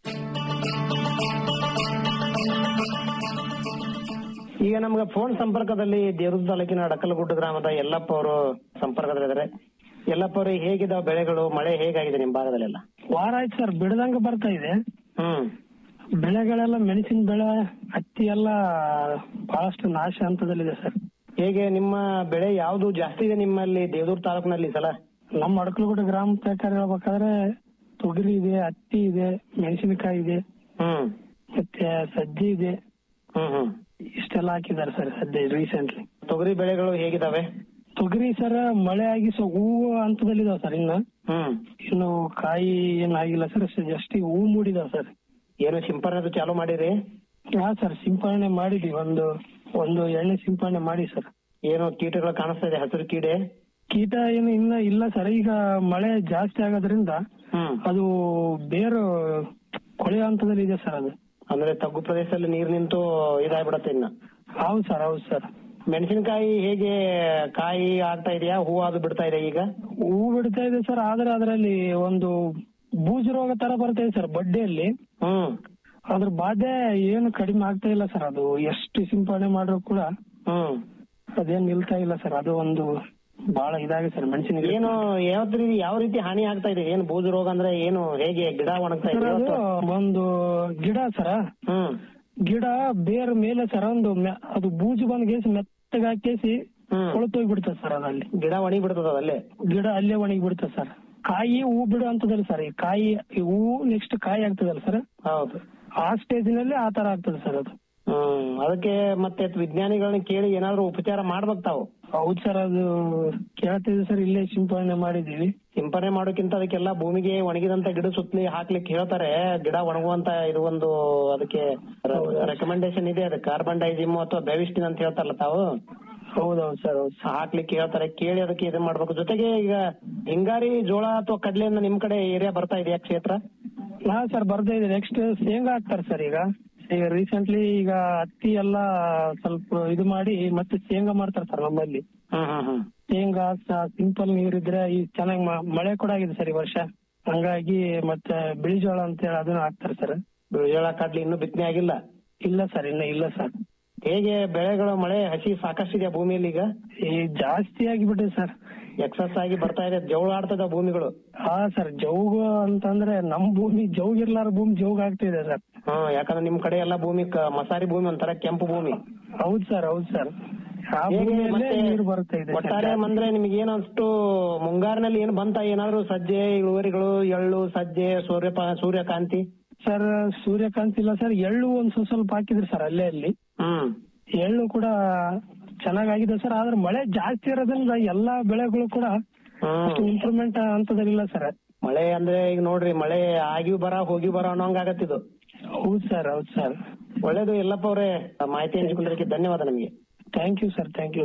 ಈಗ ನಮ್ಗೆ ಫೋನ್ ಸಂಪರ್ಕದಲ್ಲಿ ದೇವರದ ತಾಲೂಕಿನ ಅಡಕಲಗುಡ್ಡ ಗ್ರಾಮದ ಯಲ್ಲಪ್ಪ ಅವರು ಸಂಪರ್ಕದಲ್ಲಿದ್ದಾರೆ ಯಲ್ಲಪ್ಪ ಅವರು ಹೇಗಿದಾವ ಬೆಳೆಗಳು ಮಳೆ ಹೇಗಾಗಿದೆ ನಿಮ್ ಭಾಗದಲ್ಲೆಲ್ಲ ವಾರ ಆಯ್ತು ಸರ್ ಬಿಡದಂಗ ಬರ್ತಾ ಇದೆ ಹ್ಮ್ ಬೆಳೆಗಳೆಲ್ಲ ಮೆಣಸಿನ ಬೆಳೆ ಹತ್ತಿ ಎಲ್ಲ ಬಹಳಷ್ಟು ನಾಶ ಹಂತದಲ್ಲಿದೆ ಸರ್ ಹೇಗೆ ನಿಮ್ಮ ಬೆಳೆ ಯಾವ್ದು ಜಾಸ್ತಿ ಇದೆ ನಿಮ್ಮಲ್ಲಿ ದೇವದೂರ್ ತಾಲೂಕಿನಲ್ಲಿ ಈ ಸಲ ನಮ್ಮ ಅಡಕಲಗುಡ್ಡ ಗ್ರಾಮ ಪ್ರಕಾರ ಹೇಳ್ಬೇಕಾದ್ರೆ ತೊಗರಿ ಇದೆ ಹತ್ತಿ ಇದೆ ಮೆಣಸಿನಕಾಯಿ ಇದೆ ಹ್ಮ್ ಮತ್ತೆ ಸಜ್ಜಿ ಇದೆ ಹ್ಮ್ ಹ್ಮ್ ಇಷ್ಟೆಲ್ಲ ಹಾಕಿದ್ದಾರೆ ಸರ್ ಸದ್ಯ ರೀಸೆಂಟ್ಲಿ ತೊಗರಿ ಬೆಳೆಗಳು ಹೇಗಿದಾವೆ ತೊಗರಿ ಸರ್ ಮಳೆ ಆಗಿ ಸೊ ಹೂವು ಹಂತದಲ್ಲಿದಾವ ಸರ್ ಇನ್ನ ಹ್ಮ್ ಇನ್ನು ಕಾಯಿ ಏನಾಗಿಲ್ಲ ಸರ್ ಜಸ್ಟ್ ಹೂ ಮೂಡಿದಾವ ಸರ್ ಏನು ಸಿಂಪರಣೆ ಚಾಲು ಮಾಡಿರಿ ಹಾ ಸರ್ ಸಿಂಪರಣೆ ಮಾಡಿದ್ವಿ ಒಂದು ಒಂದು ಎಣ್ಣೆ ಸಿಂಪರಣೆ ಮಾಡಿ ಸರ್ ಏನು ಕೀಟಗಳು ಕಾಣಿಸ್ತಾ ಇದೆ ಹಸಿರು ಕೀಡೆ ಕೀಟ ಏನು ಇನ್ನ ಇಲ್ಲ ಸರ್ ಈಗ ಮಳೆ ಜಾಸ್ತಿ ಆಗೋದ್ರಿಂದ ಅದು ಬೇರು ಕೊಳೆಯೋ ಹಂತದಲ್ಲಿ ಇದೆ ಸರ್ ಅದು ಅಂದ್ರೆ ತಗ್ಗು ಪ್ರದೇಶದಲ್ಲಿ ನೀರ್ ನಿಂತು ಇದಾಗ್ಬಿಡತ್ತೆ ಇನ್ನ ಹೌದು ಸರ್ ಹೌದು ಸರ್ ಮೆಣಸಿನಕಾಯಿ ಹೇಗೆ ಕಾಯಿ ಆಗ್ತಾ ಇದೆಯಾ ಹೂ ಅದು ಬಿಡ್ತಾ ಇದೆ ಈಗ ಹೂ ಬಿಡ್ತಾ ಇದೆ ಸರ್ ಆದ್ರೆ ಅದರಲ್ಲಿ ಒಂದು ಬೂಜು ರೋಗ ತರ ಬರ್ತಾ ಇದೆ ಸರ್ ಬಡ್ಡಿಯಲ್ಲಿ ಹ್ಮ್ ಅದ್ರ ಬಾಧೆ ಏನು ಕಡಿಮೆ ಆಗ್ತಾ ಇಲ್ಲ ಸರ್ ಅದು ಎಷ್ಟು ಸಿಂಪಡಣೆ ಮಾಡ್ರು ಕೂಡ ಹ್ಮ್ ಅದೇನ್ ನಿಲ್ತಾ ಇಲ್ಲ ಸರ್ ಅದು ಒಂದು ಬಹಳ ಇದಾಗಿದೆ ಸರ್ ಮೆಣಸಿನ ಏನು ಯಾವ ರೀತಿ ಯಾವ ರೀತಿ ಹಾನಿ ಆಗ್ತಾ ಇದೆ ಏನು ಬೂಜು ರೋಗ ಅಂದ್ರೆ ಏನು ಹೇಗೆ ಗಿಡ ಒಣಗ್ತಾ ಇದೆ ಅದು ಒಂದು ಗಿಡ ಸರ ಹ್ಮ್ ಗಿಡ ಬೇರ್ ಮೇಲೆ ಸರ್ ಒಂದು ಮ್ಯಾ- ಅದು ಬೂಜು ಬಂದ್ ಕೇಸಿ ಮೆತ್ತಗೆ ಹಾಕೇಸಿ ಕೊಳತೋಗಿ ಬಿಡ್ತದೆ ಸರ್ ಅದಲ್ಲಿ ಗಿಡ ಒಣಗಿ ಬಿಡ್ತದ ಅಲ್ಲೇ ಗಿಡ ಅಲ್ಲೇ ಒಣಗಿ ಬಿಡ್ತದೆ ಸರ್ ಕಾಯಿ ಹೂ ಬಿಡು ಅಂತದಲ್ಲ ಸರ್ ಈ ಕಾಯಿ ಈ ಹೂ ನೆಕ್ಸ್ಟ್ ಕಾಯಿ ಆಗ್ತದಲ್ಲ ಸರ್ ಹೌದು ಆ ಸ್ಟೇಜ್ ನಲ್ಲಿ ಆ ತರ ಆಗ್ತದೆ ಸರ್ ಅದು ಹ್ಮ್ ಅದಕ್ಕೆ ಮತ್ತೆ ವಿಜ್ಞಾನಿಗಳನ್ನ ಕೇಳಿ ಏನಾದ್ರು ಉಪಚಾರ ಮಾಡ್ಬೇಕು ತಾವು ಹೌದು ಸರ್ ಅದು ಕೇಳ್ತಿದ್ವಿ ಸರ್ ಇಲ್ಲೇ ಸಿಂಪಡಣೆ ಮಾಡಿದೀವಿ ಸಿಂಪರಣೆ ಮಾಡೋಕ್ಕಿಂತ ಅದಕ್ಕೆಲ್ಲ ಭೂಮಿಗೆ ಒಣಗಿದಂತ ಗಿಡ ಸುತ್ತಲಿ ಹಾಕ್ಲಿಕ್ಕೆ ಹೇಳ್ತಾರೆ ಗಿಡ ಒಣಗುವಂತ ಇದು ಒಂದು ಅದಕ್ಕೆ ರೆಕಮೆಂಡೇಶನ್ ಇದೆ ಅದು ಕಾರ್ಬನ್ ಡೈಜಿಮ್ ಅಥವಾ ಬೆವಿಸ್ಟಿನ್ ಅಂತ ಹೇಳ್ತಾರಲ್ಲ ತಾವು ಹೌದೌದು ಸರ್ ಹೌದು ಹಾಕ್ಲಿಕ್ಕೆ ಹೇಳ್ತಾರೆ ಕೇಳಿ ಅದಕ್ಕೆ ಇದು ಮಾಡ್ಬೇಕು ಜೊತೆಗೆ ಈಗ ಹಿಂಗಾರಿ ಜೋಳ ಅಥವಾ ಕಡ್ಲೆಯನ್ನ ನಿಮ್ ಕಡೆ ಏರಿಯಾ ಬರ್ತಾ ಇದೆಯಾ ಕ್ಷೇತ್ರ ಹಾ ಸರ್ ಬರ್ತಾ ಇದೆ ನೆಕ್ಸ್ಟ್ ಶೇಂಗಾ ಹಾಕ್ತಾರೆ ಸರ್ ಈಗ ಈಗ ರೀಸೆಂಟ್ಲಿ ಈಗ ಹತ್ತಿ ಎಲ್ಲ ಸ್ವಲ್ಪ ಇದು ಮಾಡಿ ಮತ್ತೆ ಶೇಂಗಾ ಮಾಡ್ತಾರೆ ಸರ್ ನಮ್ಮಲ್ಲಿ ಹ್ಮ್ ಹ್ಮ್ ಹ್ಮ್ ಶೇಂಗಾ ಸಿಂಪಲ್ ನೀರಿದ್ರೆ ಈ ಚೆನ್ನಾಗಿ ಮಳೆ ಕೂಡ ಆಗಿದೆ ಸರ್ ಈ ವರ್ಷ ಹಂಗಾಗಿ ಮತ್ತೆ ಬಿಳಿ ಜೋಳ ಅಂತ ಹೇಳಿ ಅದನ್ನ ಹಾಕ್ತಾರೆ ಸರ್ ಜೋಳ ಕಡ್ಲಿ ಇನ್ನೂ ಬಿತ್ತನೆ ಆಗಿಲ್ಲ ಇಲ್ಲ ಸರ್ ಇನ್ನ ಇಲ್ಲ ಸರ್ ಹೇಗೆ ಬೆಳೆಗಳು ಮಳೆ ಹಸಿ ಸಾಕಷ್ಟಿದೆ ಭೂಮಿಯಲ್ಲಿ ಈಗ ಈ ಜಾಸ್ತಿ ಆಗಿಬಿಟ್ಟಿದೆ ಸರ್ ಎಕ್ಸಸ್ ಆಗಿ ಬರ್ತಾ ಇದೆ ಜೌಳ ಆಡ್ತದ ಭೂಮಿಗಳು ಹಾ ಸರ್ ಜೌಗು ಅಂತಂದ್ರೆ ನಮ್ ಭೂಮಿ ಜೌಗ್ ಇರ್ಲಾರ ಭೂಮಿ ಜೌಗ್ ಆಗ್ತಿದೆ ಸರ್ ಹ್ಮ್ ಯಾಕಂದ್ರೆ ನಿಮ್ ಕಡೆ ಎಲ್ಲ ಭೂಮಿ ಕ- ಮಸಾರಿ ಭೂಮಿ ಒಂಥರ ಕೆಂಪು ಭೂಮಿ ಹೌದು ಸರ್ ಹೌದು ಸರ್ ಆ ಹೇಗೆ ಭೂಮಿಯಲ್ಲೇ ಮತ್ತೆ ನೀರು ಬರ್ತಾ ಇದೆ ಸರ್ ಒಟ್ಟಾರೆ ಅಂದ್ರೆ ನಿಮ್ಗೆ ಏನು ಅಷ್ಟು ಮುಂಗಾರಿನಲ್ಲಿ ಏನು ಬಂತ ಏನಾದ್ರು ಸಜ್ಜೆ ಇಳುವರಿಗಳು ಎಳ್ಳು ಸಜ್ಜೆ ಸೂರ್ಯಪ ಸೂರ್ಯಕಾಂತಿ ಸರ್ ಸೂರ್ಯಕಾಂತಿ ಇಲ್ಲ ಸರ್ ಎಳ್ಳು ಒಂದ್ ಸ್ವಲ್ಪ ಸ್ವಲ್ಪ ಹಾಕಿದ್ರು ಸರ್ ಅಲ್ಲೇ ಅಲ್ಲಿ ಹ್ಮ್ ಎಳ್ಳು ಕೂಡ ಚೆನ್ನಾಗಾಗಿದೆ ಸರ್ ಆದ್ರೆ ಮಳೆ ಜಾಸ್ತಿ ಇರೋದ್ರಿಂದ ಎಲ್ಲಾ ಬೆಳೆಗಳು ಕೂಡ ಅಷ್ಟು ಇಂಪ್ರೂವ್ಮೆಂಟ್ ಹಂತದಲ್ಲಿಲ್ಲ ಸರ್ ಮಳೆ ಅಂದ್ರೆ ಈಗ ನೋಡ್ರಿ ಮಳೆ ಆಗಿಯೂ ಬರ ಹೋಗಿ ಬರ ಅನ್ನೋಂಗ್ ಆಗತ್ತಿದು ಹೌದು ಸರ್ ಹೌದು ಸರ್ ಒಳ್ಳೇದು ಎಲ್ಲಪ್ಪ ಅವರೇ ಮಾಹಿತಿ ಹಂಚಿಕೊಳ್ಳೋದಕ್ಕೆ ಧನ್ಯವಾದ ನಿಮಗೆ thank you sir thank you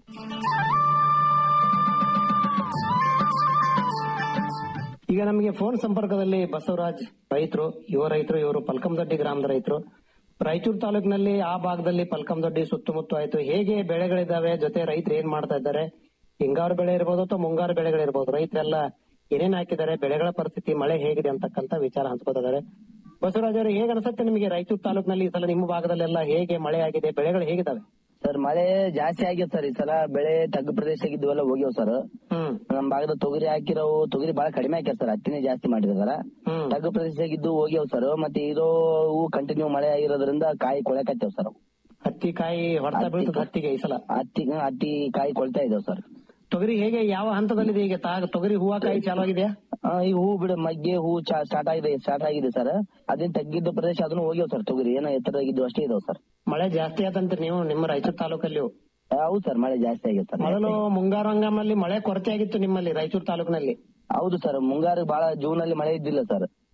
ಈಗ ನಮಗೆ ಫೋನ್ ಸಂಪರ್ಕದಲ್ಲಿ ಬಸವರಾಜ್ ರೈತರು ಯುವ ರೈತರು ಇವರು ಪಲ್ಕಂದೊಡ್ಡಿ ಗ್ರಾಮದ ರೈತರು ರಾಯಚೂರು ತಾಲೂಕಿನಲ್ಲಿ ಆ ಭಾಗದಲ್ಲಿ ಪಲ್ಕಂದೊಡ್ಡಿ ಸುತ್ತಮುತ್ತ ಆಯ್ತು ಹೇಗೆ ಬೆಳೆಗಳಿದಾವೆ ಜೊತೆ ರೈತರು ಏನ್ ಮಾಡ್ತಾ ಇದ್ದಾರೆ ಹಿಂಗಾರು ಬೆಳೆ ಇರ್ಬೋದು ಅಥವಾ ಮುಂಗಾರು ಬೆಳೆಗಳಿರ್ಬೋದು ರೈತರೆಲ್ಲ ಏನೇನ್ ಹಾಕಿದ್ದಾರೆ ಬೆಳೆಗಳ ಪರಿಸ್ಥಿತಿ ಮಳೆ ಹೇಗಿದೆ ಅಂತಕ್ಕಂತ ವಿಚಾರ ಹಂಚ್ಕೋತಿದ್ದಾರೆ ಬಸವರಾಜ್ ಅವರು ಹೇಗೆ ಅನ್ಸುತ್ತೆ ನಿಮಗೆ ರಾಯಚೂರು ತಾಲೂಕಿನಲ್ಲಿ ಈ ಸಲ ನಿಮ್ಮ ಭಾಗದಲ್ಲೆಲ್ಲ ಹೇಗೆ ಮಳೆ ಆಗಿದೆ ಬೆಳೆಗಳು ಹೇಗಿದಾವೆ ಸರ್ ಮಳೆ ಜಾಸ್ತಿ ಆಗ್ಯದ ಸರ್ ಈ ಸಲ ಬೆಳೆ ತಗ್ಗು ಪ್ರದೇಶ ಇದ್ವೆಲ್ಲ ಹೋಗ್ಯಾವ ಸರ್ ನಮ್ ಭಾಗದ ತೊಗರಿ ಹಾಕಿರೋವು ತೊಗರಿ ಬಹಳ ಕಡಿಮೆ ಹಾಕ್ಯಾರ ಸರ್ ಹತ್ತಿನೇ ಜಾಸ್ತಿ ಮಾಡಿದಾರ ತಗ್ಗು ಪ್ರದೇಶ ಇದ್ದು ಹೋಗ್ಯಾವ ಸರ್ ಮತ್ತೆ ಇರೋವು ಕಂಟಿನ್ಯೂ ಮಳೆ ಆಗಿರೋದ್ರಿಂದ ಕಾಯಿ ಕೊಳಕತ್ತೇವ್ ಸರ್ ಹತ್ತಿ ಕಾಯಿ ಹೊಡ್ತಾ ಬೀಳ್ತದೆ ಹತ್ತಿಗೆ ಈ ಸಲ ಹತ್ತಿ ಹತ್ತಿ ಕಾಯಿ ಕೊಳ್ತಾ ಇದಾವ್ ಸರ್ ತೊಗರಿ ಹೇಗೆ ಯಾವ ಹಂತದಲ್ಲಿದೆ ಈಗ ತಾ ತೊಗರಿ ಹೂವ ಕಾಯಿ ಚಾಲು ಆಗಿದೆಯಾ ಆ, ಈ ಹೂ ಬಿಡ ಮಗ್ಗೆ ಹೂ ಸ್ಟಾರ್ಟ್ ಆಗಿದೆ ಸ್ಟಾರ್ಟ್ ಆಗಿದೆ ಸರ್ ಅದೇನ್ ತಗ್ಗಿದ್ದ ಪ್ರದೇಶ ಅದನ್ನು ಹೋಗ್ಯಾವ ಸರ್ ತೊಗರಿ ಏನೋ ಎತ್ತರದಾಗಿದ್ದು ಅಷ್ಟೇ ಇದಾವ್ ಸರ್ ಮಳೆ ಜಾಸ್ತಿ ಆತಂತ್ರಿ ನೀವು ನಿಮ್ಮ ರಾಯಚೂರು ತಾಲೂಕಲ್ಲಿ ಹೌದು ಸರ್ ಮಳೆ ಜಾಸ್ತಿ ಆಗಿದೆ ಸರ್ ಮೊದಲು ಮುಂಗಾರು ಹಂಗಾಮಲ್ಲಿ ಮಳೆ ಕೊರತೆ ಆಗಿತ್ತು ನಿಮ್ಮಲ್ಲಿ ರಾಯಚೂರು ತಾಲೂಕಿನಲ್ಲಿ ಹೌದು ಸರ್ ಮುಂಗಾರು ಬಹಳ ಜೂನ್ ಅಲ್ಲಿ ಮಳೆ ಇದ್ದಿಲ್ಲ ಸರ್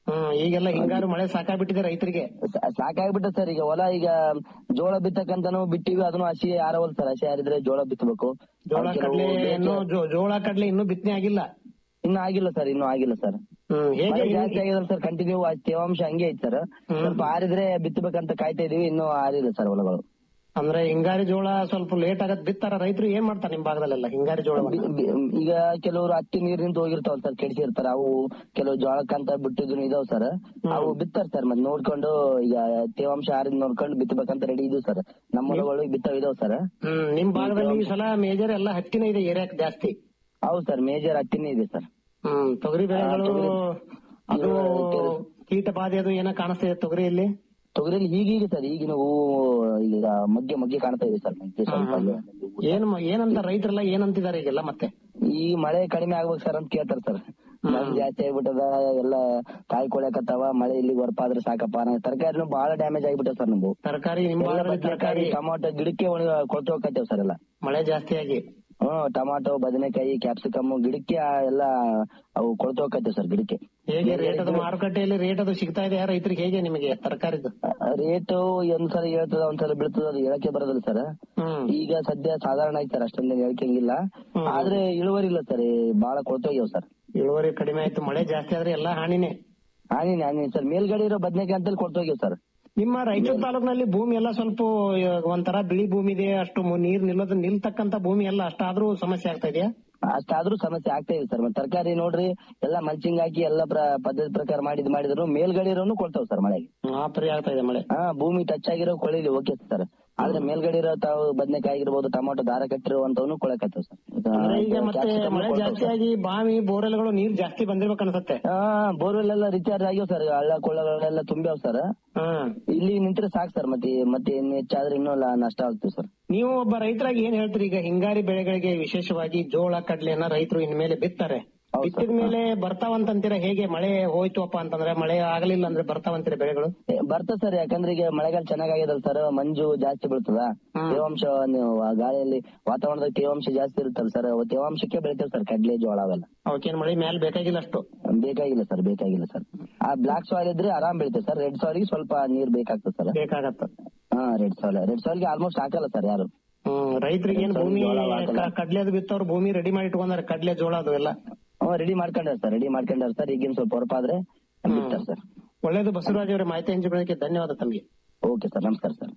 ಹ್ಮ್ ಈಗೆಲ್ಲ ಹಿಂಗಾರು ಮಳೆ ಸಾಕಾಗ್ಬಿಟ್ಟಿದೆ ರೈತರಿಗೆ ಸಾಕಾಗ್ಬಿಟ್ಟ ಸರ್ ಈಗ ಹೊಲ ಈಗ ಜೋಳ ಬಿತ್ತಕ್ಕಂತಾನು ಬಿಟ್ಟಿವಿ ಅದನ್ನು ಹಸಿ ಆರವಲ್ ಸರ್ ಹಸಿ ಆರಿದ್ರೆ ಜೋಳ ಬಿತ್ತಬೇಕು ಜೋಳ ಅದ್ ಕೆಲವು ಕಡ್ಲೆ ಬೇಕೆ- ಇನ್ನೂ ಜೋ- ಜೋಳ ಕಡ್ಲೆ ಇನ್ನೂ ಬಿತ್ತನೆ ಆಗಿಲ್ಲ ಇನ್ನು ಆಗಿಲ್ಲ ಸರ್ ಇನ್ನು ಆಗಿಲ್ಲ ಸರ್ ಹ್ಮ್ ಹೇಗೆ ಮಳೆ ಜಾಸ್ತಿ ಆಗಿದಲ್ಲ ಸರ್ ಕಂಟಿನ್ಯೂ ತೇವಾಂಶ ಹಂಗೆ ಐತಿ ಸರ್ ಸ್ವಲ್ಪ ಆರಿದ್ರೆ ಬಿತ್ತಬೇಕಂತ ಕಾಯ್ತಾ ಇದೀವಿ ಇನ್ನೂ ಆರಿಲ್ಲ ಸರ್ ಹೊಲಗಳು ಅಂದ್ರೆ ಹಿಂಗಾರಿ ಜೋಳ ಸ್ವಲ್ಪ ಲೇಟ್ ಆಗತ್ ಬಿತ್ತಾರ ರೈತರು ಏನ್ ಮಾಡ್ತಾರೆ ನಿಮ್ ಭಾಗದಲ್ಲೆಲ್ಲ ಹಿಂಗಾರಿ ಜೋಳ ಬಿ- ಬಿ- ಈಗ ಕೆಲವರು ಹತ್ತಿ ನೀರಿನಿಂದ ಹೋಗಿರ್ತಾವ ಸರ್ ಕೆಡಿಸಿರ್ತಾರ ಅವು ಕೆಲವು ಜೋಳಕ್ಕಂತ ಬಿಟ್ಟಿದ್ದು ಇದಾವ್ ಸರ್ ಅವು ಬಿತ್ತಾರ ಸರ್ ಮತ್ತೆ ನೋಡ್ಕೊಂಡು ಈಗ ತೇವಾಂಶ ಆರಿದ್ ನೋಡ್ಕೊಂಡು ಬಿತ್ತಬೇಕಂತ ರೆಡಿ ಇದ್ವು ಸರ್ ನಮ್ಮ ಹೊಲಗಳು ಬಿತ್ತಾವ್ ಇದಾವ್ ಸರ್ ಹ್ಮ್ ನಿಮ್ ಭಾಗದಲ್ಲಿ ಈ ಸಲ ಮೇಜರ್ ಎಲ್ಲ ಹತ್ತಿನ ಇದೆ ಏರಿಯಾಕ್ ಜಾಸ್ತಿ ಹೌದು ಸರ್ ಮೇಜರ್ ಹತ್ತಿನೇ ಇದೆ ಸರ್ ಹ್ಮ್ ತೊಗರಿ ಬೆಳೆಗಳು ತೊಗರಿ- ಅದು ಇದು ಕೀಟ ಬಾಧೆ ಅದು ಏನೋ ಕಾಣಿಸ್ತಿದೆ ತೊಗರಿಯಲ್ಲಿ ತೊಗರಿಯಲ್ಲಿ ಈಗೀಗ ಸರ್ ಈಗಿನ ಹೂವು ಈಗ ಮಗ್ಗೆ ಮಗ್ಗೆ ಕಾಣ್ತಾ ಇದೆ ಸರ್ ಮಗ್ಗೆ ಸ್ವಲ್ಪ ಏನ್ ಮ- ಏನಂತ ರೈತರೆಲ್ಲ ಏನಂತಿದ್ದಾರೆ ಈಗೆಲ್ಲ ಮತ್ತೆ ಈ ಮಳೆ ಕಡಿಮೆ ಆಗ್ಬೇಕು ಸರ್ ಅಂತ ಕೇಳ್ತಾರ ಸರ್ ಮಳೆ ಜಾಸ್ತಿ ಆಗ್ಬಿಟ್ಟದ ಎಲ್ಲ ಕಾಯಿ ಕೊಳಕತ್ತಾವ ಮಳೆ ಇಲ್ಲಿ ಬರ್ಪಾದ್ರೆ ಸಾಕಪ್ಪ ನಂಗೆ ತರಕಾರಿನೂ ಬಹಳ ಡ್ಯಾಮೇಜ್ ಆಗ್ಬಿಟ್ಟ ಸರ್ ನಮ್ದು ತರಕಾರಿ ನಿಮ್ ಎಲ್ಲ ಭಾಗದಲ್ಲಿ ಬದನೆಕಾಯಿ ತರಕಾರಿ ಟೊಮಾಟೊ ಗಿಡಕ್ಕೆ ಒಣಗಿ ಕೊಳ್ತು ಹೋಗತ್ತೇವ್ ಸರ್ ಎಲ್ಲ ಮಳೆ ಜಾಸ್ತಿ ಆಗಿ ಹ್ಮ್ ಟೊಮಾಟೊ ಬದನೆಕಾಯಿ ಕ್ಯಾಪ್ಸಿಕಮ್ ಗಿಡಕ್ಕೆ ಆ ಎಲ್ಲ ಅವು ಕೊಳ್ತು ಹೋಗತ್ತೇವ್ ಸರ್ ಗಿಡಕ್ಕೆ ಹೇಗೆ ರೇಟ್ ಅದು ಮಾರುಕಟ್ಟೆಯಲ್ಲಿ ರೇಟ್ ಅದು ಸಿಗ್ತಾ ಇದೆ ರೈತರಿಗೆ ಹೇಗೆ ನಿಮಗೆ ತರಕಾರಿದು ರೇಟು ಒಂದ್ಸಲ ಹೇಳ್ತದ ಒಂದ್ಸಲ ಬೀಳ್ತದ ಅದು ಹೇಳಕ್ಕೆ ಬರೋದಿಲ್ಲ ಸರ್ ಈಗ ಸದ್ಯ ಸಾಧಾರಣ ಐತೆ ಸರ್ ಅಷ್ಟೊಂದೇನು ಹೇಳ್ಕಂಗಿಲ್ಲ ಆದ್ರೆ ಇಳುವರಿ ಇಲ್ಲ ಸರ್ ಬಹಳ ಕೊಳ್ತೋಗ್ಯಾವ ಸರ್ ಇಳುವರಿ ಕಡಿಮೆ ಆಯ್ತು ಮಳೆ ಜಾಸ್ತಿ ಆದ್ರೆ ಎಲ್ಲಾ ಹಾನಿನೇ ಹಾನಿ ಹಾನಿ ಸರ್ ಮೇಲ್ಗಡೆ ಇರೋ ಬದನೆಕಾಯಿ ಅಂತಲ್ಲಿ ಕೊಳ್ತೋಗ್ಯಾವ ಸರ್ ನಿಮ್ಮ ರಾಯಚೂರು ತಾಲೂಕಿನಲ್ಲಿ ಭೂಮಿ ಎಲ್ಲ ಸ್ವಲ್ಪ ಇವಾಗ ಒಂಥರ ಬಿಳಿ ಭೂಮಿ ಇದೆ ಅಷ್ಟು ಮು- ನೀರ್ ನಿಲ್ಲೋದು ನಿಲ್ತಕ್ಕಂತ ಭೂಮಿ ಎಲ್ಲ ಅಷ್ಟಾದ್ರೂ ಸಮಸ್ಯೆ ಆಗ್ತಾ ಇದೆಯಾ ಅಷ್ಟಾದ್ರೂ ಸಮಸ್ಯೆ ಆಗ್ತಾ ಇದೆ ಸರ್ ಮತ್ತೆ ತರಕಾರಿ ನೋಡ್ರಿ ಎಲ್ಲಾ ಮಲ್ಚಿಂಗ್ ಹಾಕಿ ಎಲ್ಲ ಪ್ರ- ಪದ್ಧತಿ ಪ್ರಕಾರ ಮಾಡಿದ್ ಮಾಡಿದ್ರು ಮೇಲ್ಗಡೆ ಇರೋನು ಕೊಳ್ತಾವ್ ಸರ್ ಮಳೆಗೆ ಆ ಪರಿ ಆಗ್ತಾ ಇದೆ ಮಳೆ ಹಾ ಭೂಮಿ ಟಚ್ ಆಗಿರೋ ಕೊಳಿಲಿ ಓಕೆ ಸರ್ ಆದ್ರೆ ಮೇಲ್ಗಡೆ ಇರೋ ತಾವು ಬದನೆಕಾಯಿ ಆಗಿರ್ಬೋದು ಟೊಮಾಟೊ ದಾರ ಕಟ್ಟಿರುವಂತವನು ಕೊಳಕತ್ತವ್ ಸರ್ ಅಂದ್ರೆ ಈಗ ಮತ್ತೆ ಕ್ಯಾಪ್ಸಿಕಮ್ ಮಳೆ ಕೊಳ್ತಾವ್ ಜಾಸ್ತಿ ಸರ್. ಆಗಿ ಬಾವಿ ಬೋರ್ವೆಲ್ಗಳು ನೀರ್ ಜಾಸ್ತಿ ಬಂದಿರ್ಬೇಕು ಅನ್ಸುತ್ತೆ ಹಾ ಬೋರ್ವೆಲ್ ಎಲ್ಲ ರಿಚಾರ್ಜ್ ಆಗ್ಯಾವ ಸರ್ ಹಳ್ಳ ಕೊಳ್ಳಗಳೆಲ್ಲ ತುಂಬ್ಯಾವ್ ಸರ್ ಇಲ್ಲಿ ನಿಂತ್ರೆ ಸಾಕ್ ಸರ್ ಮತ್ತೆ ಮತ್ತೆ ಇನ್ನು ಹೆಚ್ಚಾದ್ರೆ ಇನ್ನೂ ಲ- ನಷ್ಟ ಆಗ್ತೀವಿ ಸರ್ ನೀವು ಒಬ್ಬ ರೈತರಾಗಿ ಏನ್ ಹೇಳ್ತೀರಿ ಈಗ ಹಿಂಗಾರಿ ಬೆಳೆಗಳಿಗೆ ವಿಶೇಷವಾಗಿ ಜೋಳ ಕಡ್ಲೆಯನ್ನ ರೈತರು ಇನ್ಮೇಲೆ ಬಿತ್ತಾರೆ ಬಿತ್ತಿದ ಮೇಲೆ ಬರ್ತಾವಂತಂತೀರಾ ಹೇಗೆ ಮಳೆ ಹೋಯ್ತುಪ್ಪ ಅಂತಂದ್ರೆ ಮಳೆ ಆಗಲಿಲ್ಲ ಅಂದ್ರೆ ಬರ್ತಾವಂತೀರಾ ಬೆಳೆಗಳು ಬರ್ತದೆ ಸರ್ ಯಾಕಂದ್ರೆ ಈಗ ಮಳೆಗಾಲ ಚೆನ್ನಾಗಾಗ್ಯದಲ್ಲ ಸರ್ ಮಂಜು ಜಾಸ್ತಿ ಬೀಳ್ತದ ತೇವಾಂಶ ನೀವು ಆ ಗಾಳಿಯಲ್ಲಿ ವಾತಾವರಣದಾಗ ತೇವಾಂಶ ಜಾಸ್ತಿ ಇರುತ್ತಲ್ಲ ಸರ್ ತೇವಾಂಶಕ್ಕೆ ಬೆಳಿತೇವೆ ಸರ್ ಕಡ್ಲೆ ಜೋಳ ಅವೆಲ್ಲ ಅವಕ್ಕೇನ್ ಮಳೆ ಮೇಲೆ ಬೇಕಾಗಿಲ್ಲ ಅಷ್ಟು ಬೇಕಾಗಿಲ್ಲ ಸರ್ ಬೇಕಾಗಿಲ್ಲ ಸರ್ ಆ ಬ್ಲಾಕ್ ಸಾಯಿಲ್ ಇದ್ರೆ ಆರಾಮ್ ಬೆಳಿತೇವೆ ಸರ್ ರೆಡ್ ಸಾಯಿಲ್ಗೆ ಸ್ವಲ್ಪ ನೀರ್ ಬೇಕಾಗ್ತದೆ ಸರ್ ಬೇಕಾಗತ್ತ ಹಾ ರೆಡ್ ಸಾಯಿಲ್ ರೆಡ್ ಸಾಯಿಲ್ಗೆ ಆಲ್ಮೋಸ್ಟ್ ಹಾಕಲ್ಲ ಸರ್ ಯಾರು ಹ್ಮ್ ರೈತರಿಗೆ ಏನ್ ಭೂಮಿ ಜೋಳ ಹಾಕಲ್ಲ. ಕ- ಕಡ್ಲೆ ಅದು ಬಿತ್ತವ್ರು ಭೂಮಿ ರೆಡಿ ಮಾಡಿ ಇಟ್ಕೊಂಡಾರೆ ಕಡ್ಲೆ ಜೋಳ ಅದು ಎಲ್ಲ ಹ್ಮ್ ರೆಡಿ ಮಾಡ್ಕೊಂಡಾರ ಸರ್ ರೆಡಿ ಮಾಡ್ಕೊಂಡಾರ ಸರ್ ಈಗಿನ ಸ್ವಲ್ಪ ಹೊರಪಾದ್ರೆ ಬಿಡ್ತಾರೆ ಸರ್ ಒಳ್ಳೇದು ಬಸವರಾಜ್ ಅವರೇ ಮಾಹಿತಿ ಹಂಚಿಕೊಳ್ಳೋದಕ್ಕೆ ಧನ್ಯವಾದ ತಮಗೆ ಓಕೆ ಸರ್ ನಮಸ್ಕಾರ ಸರ್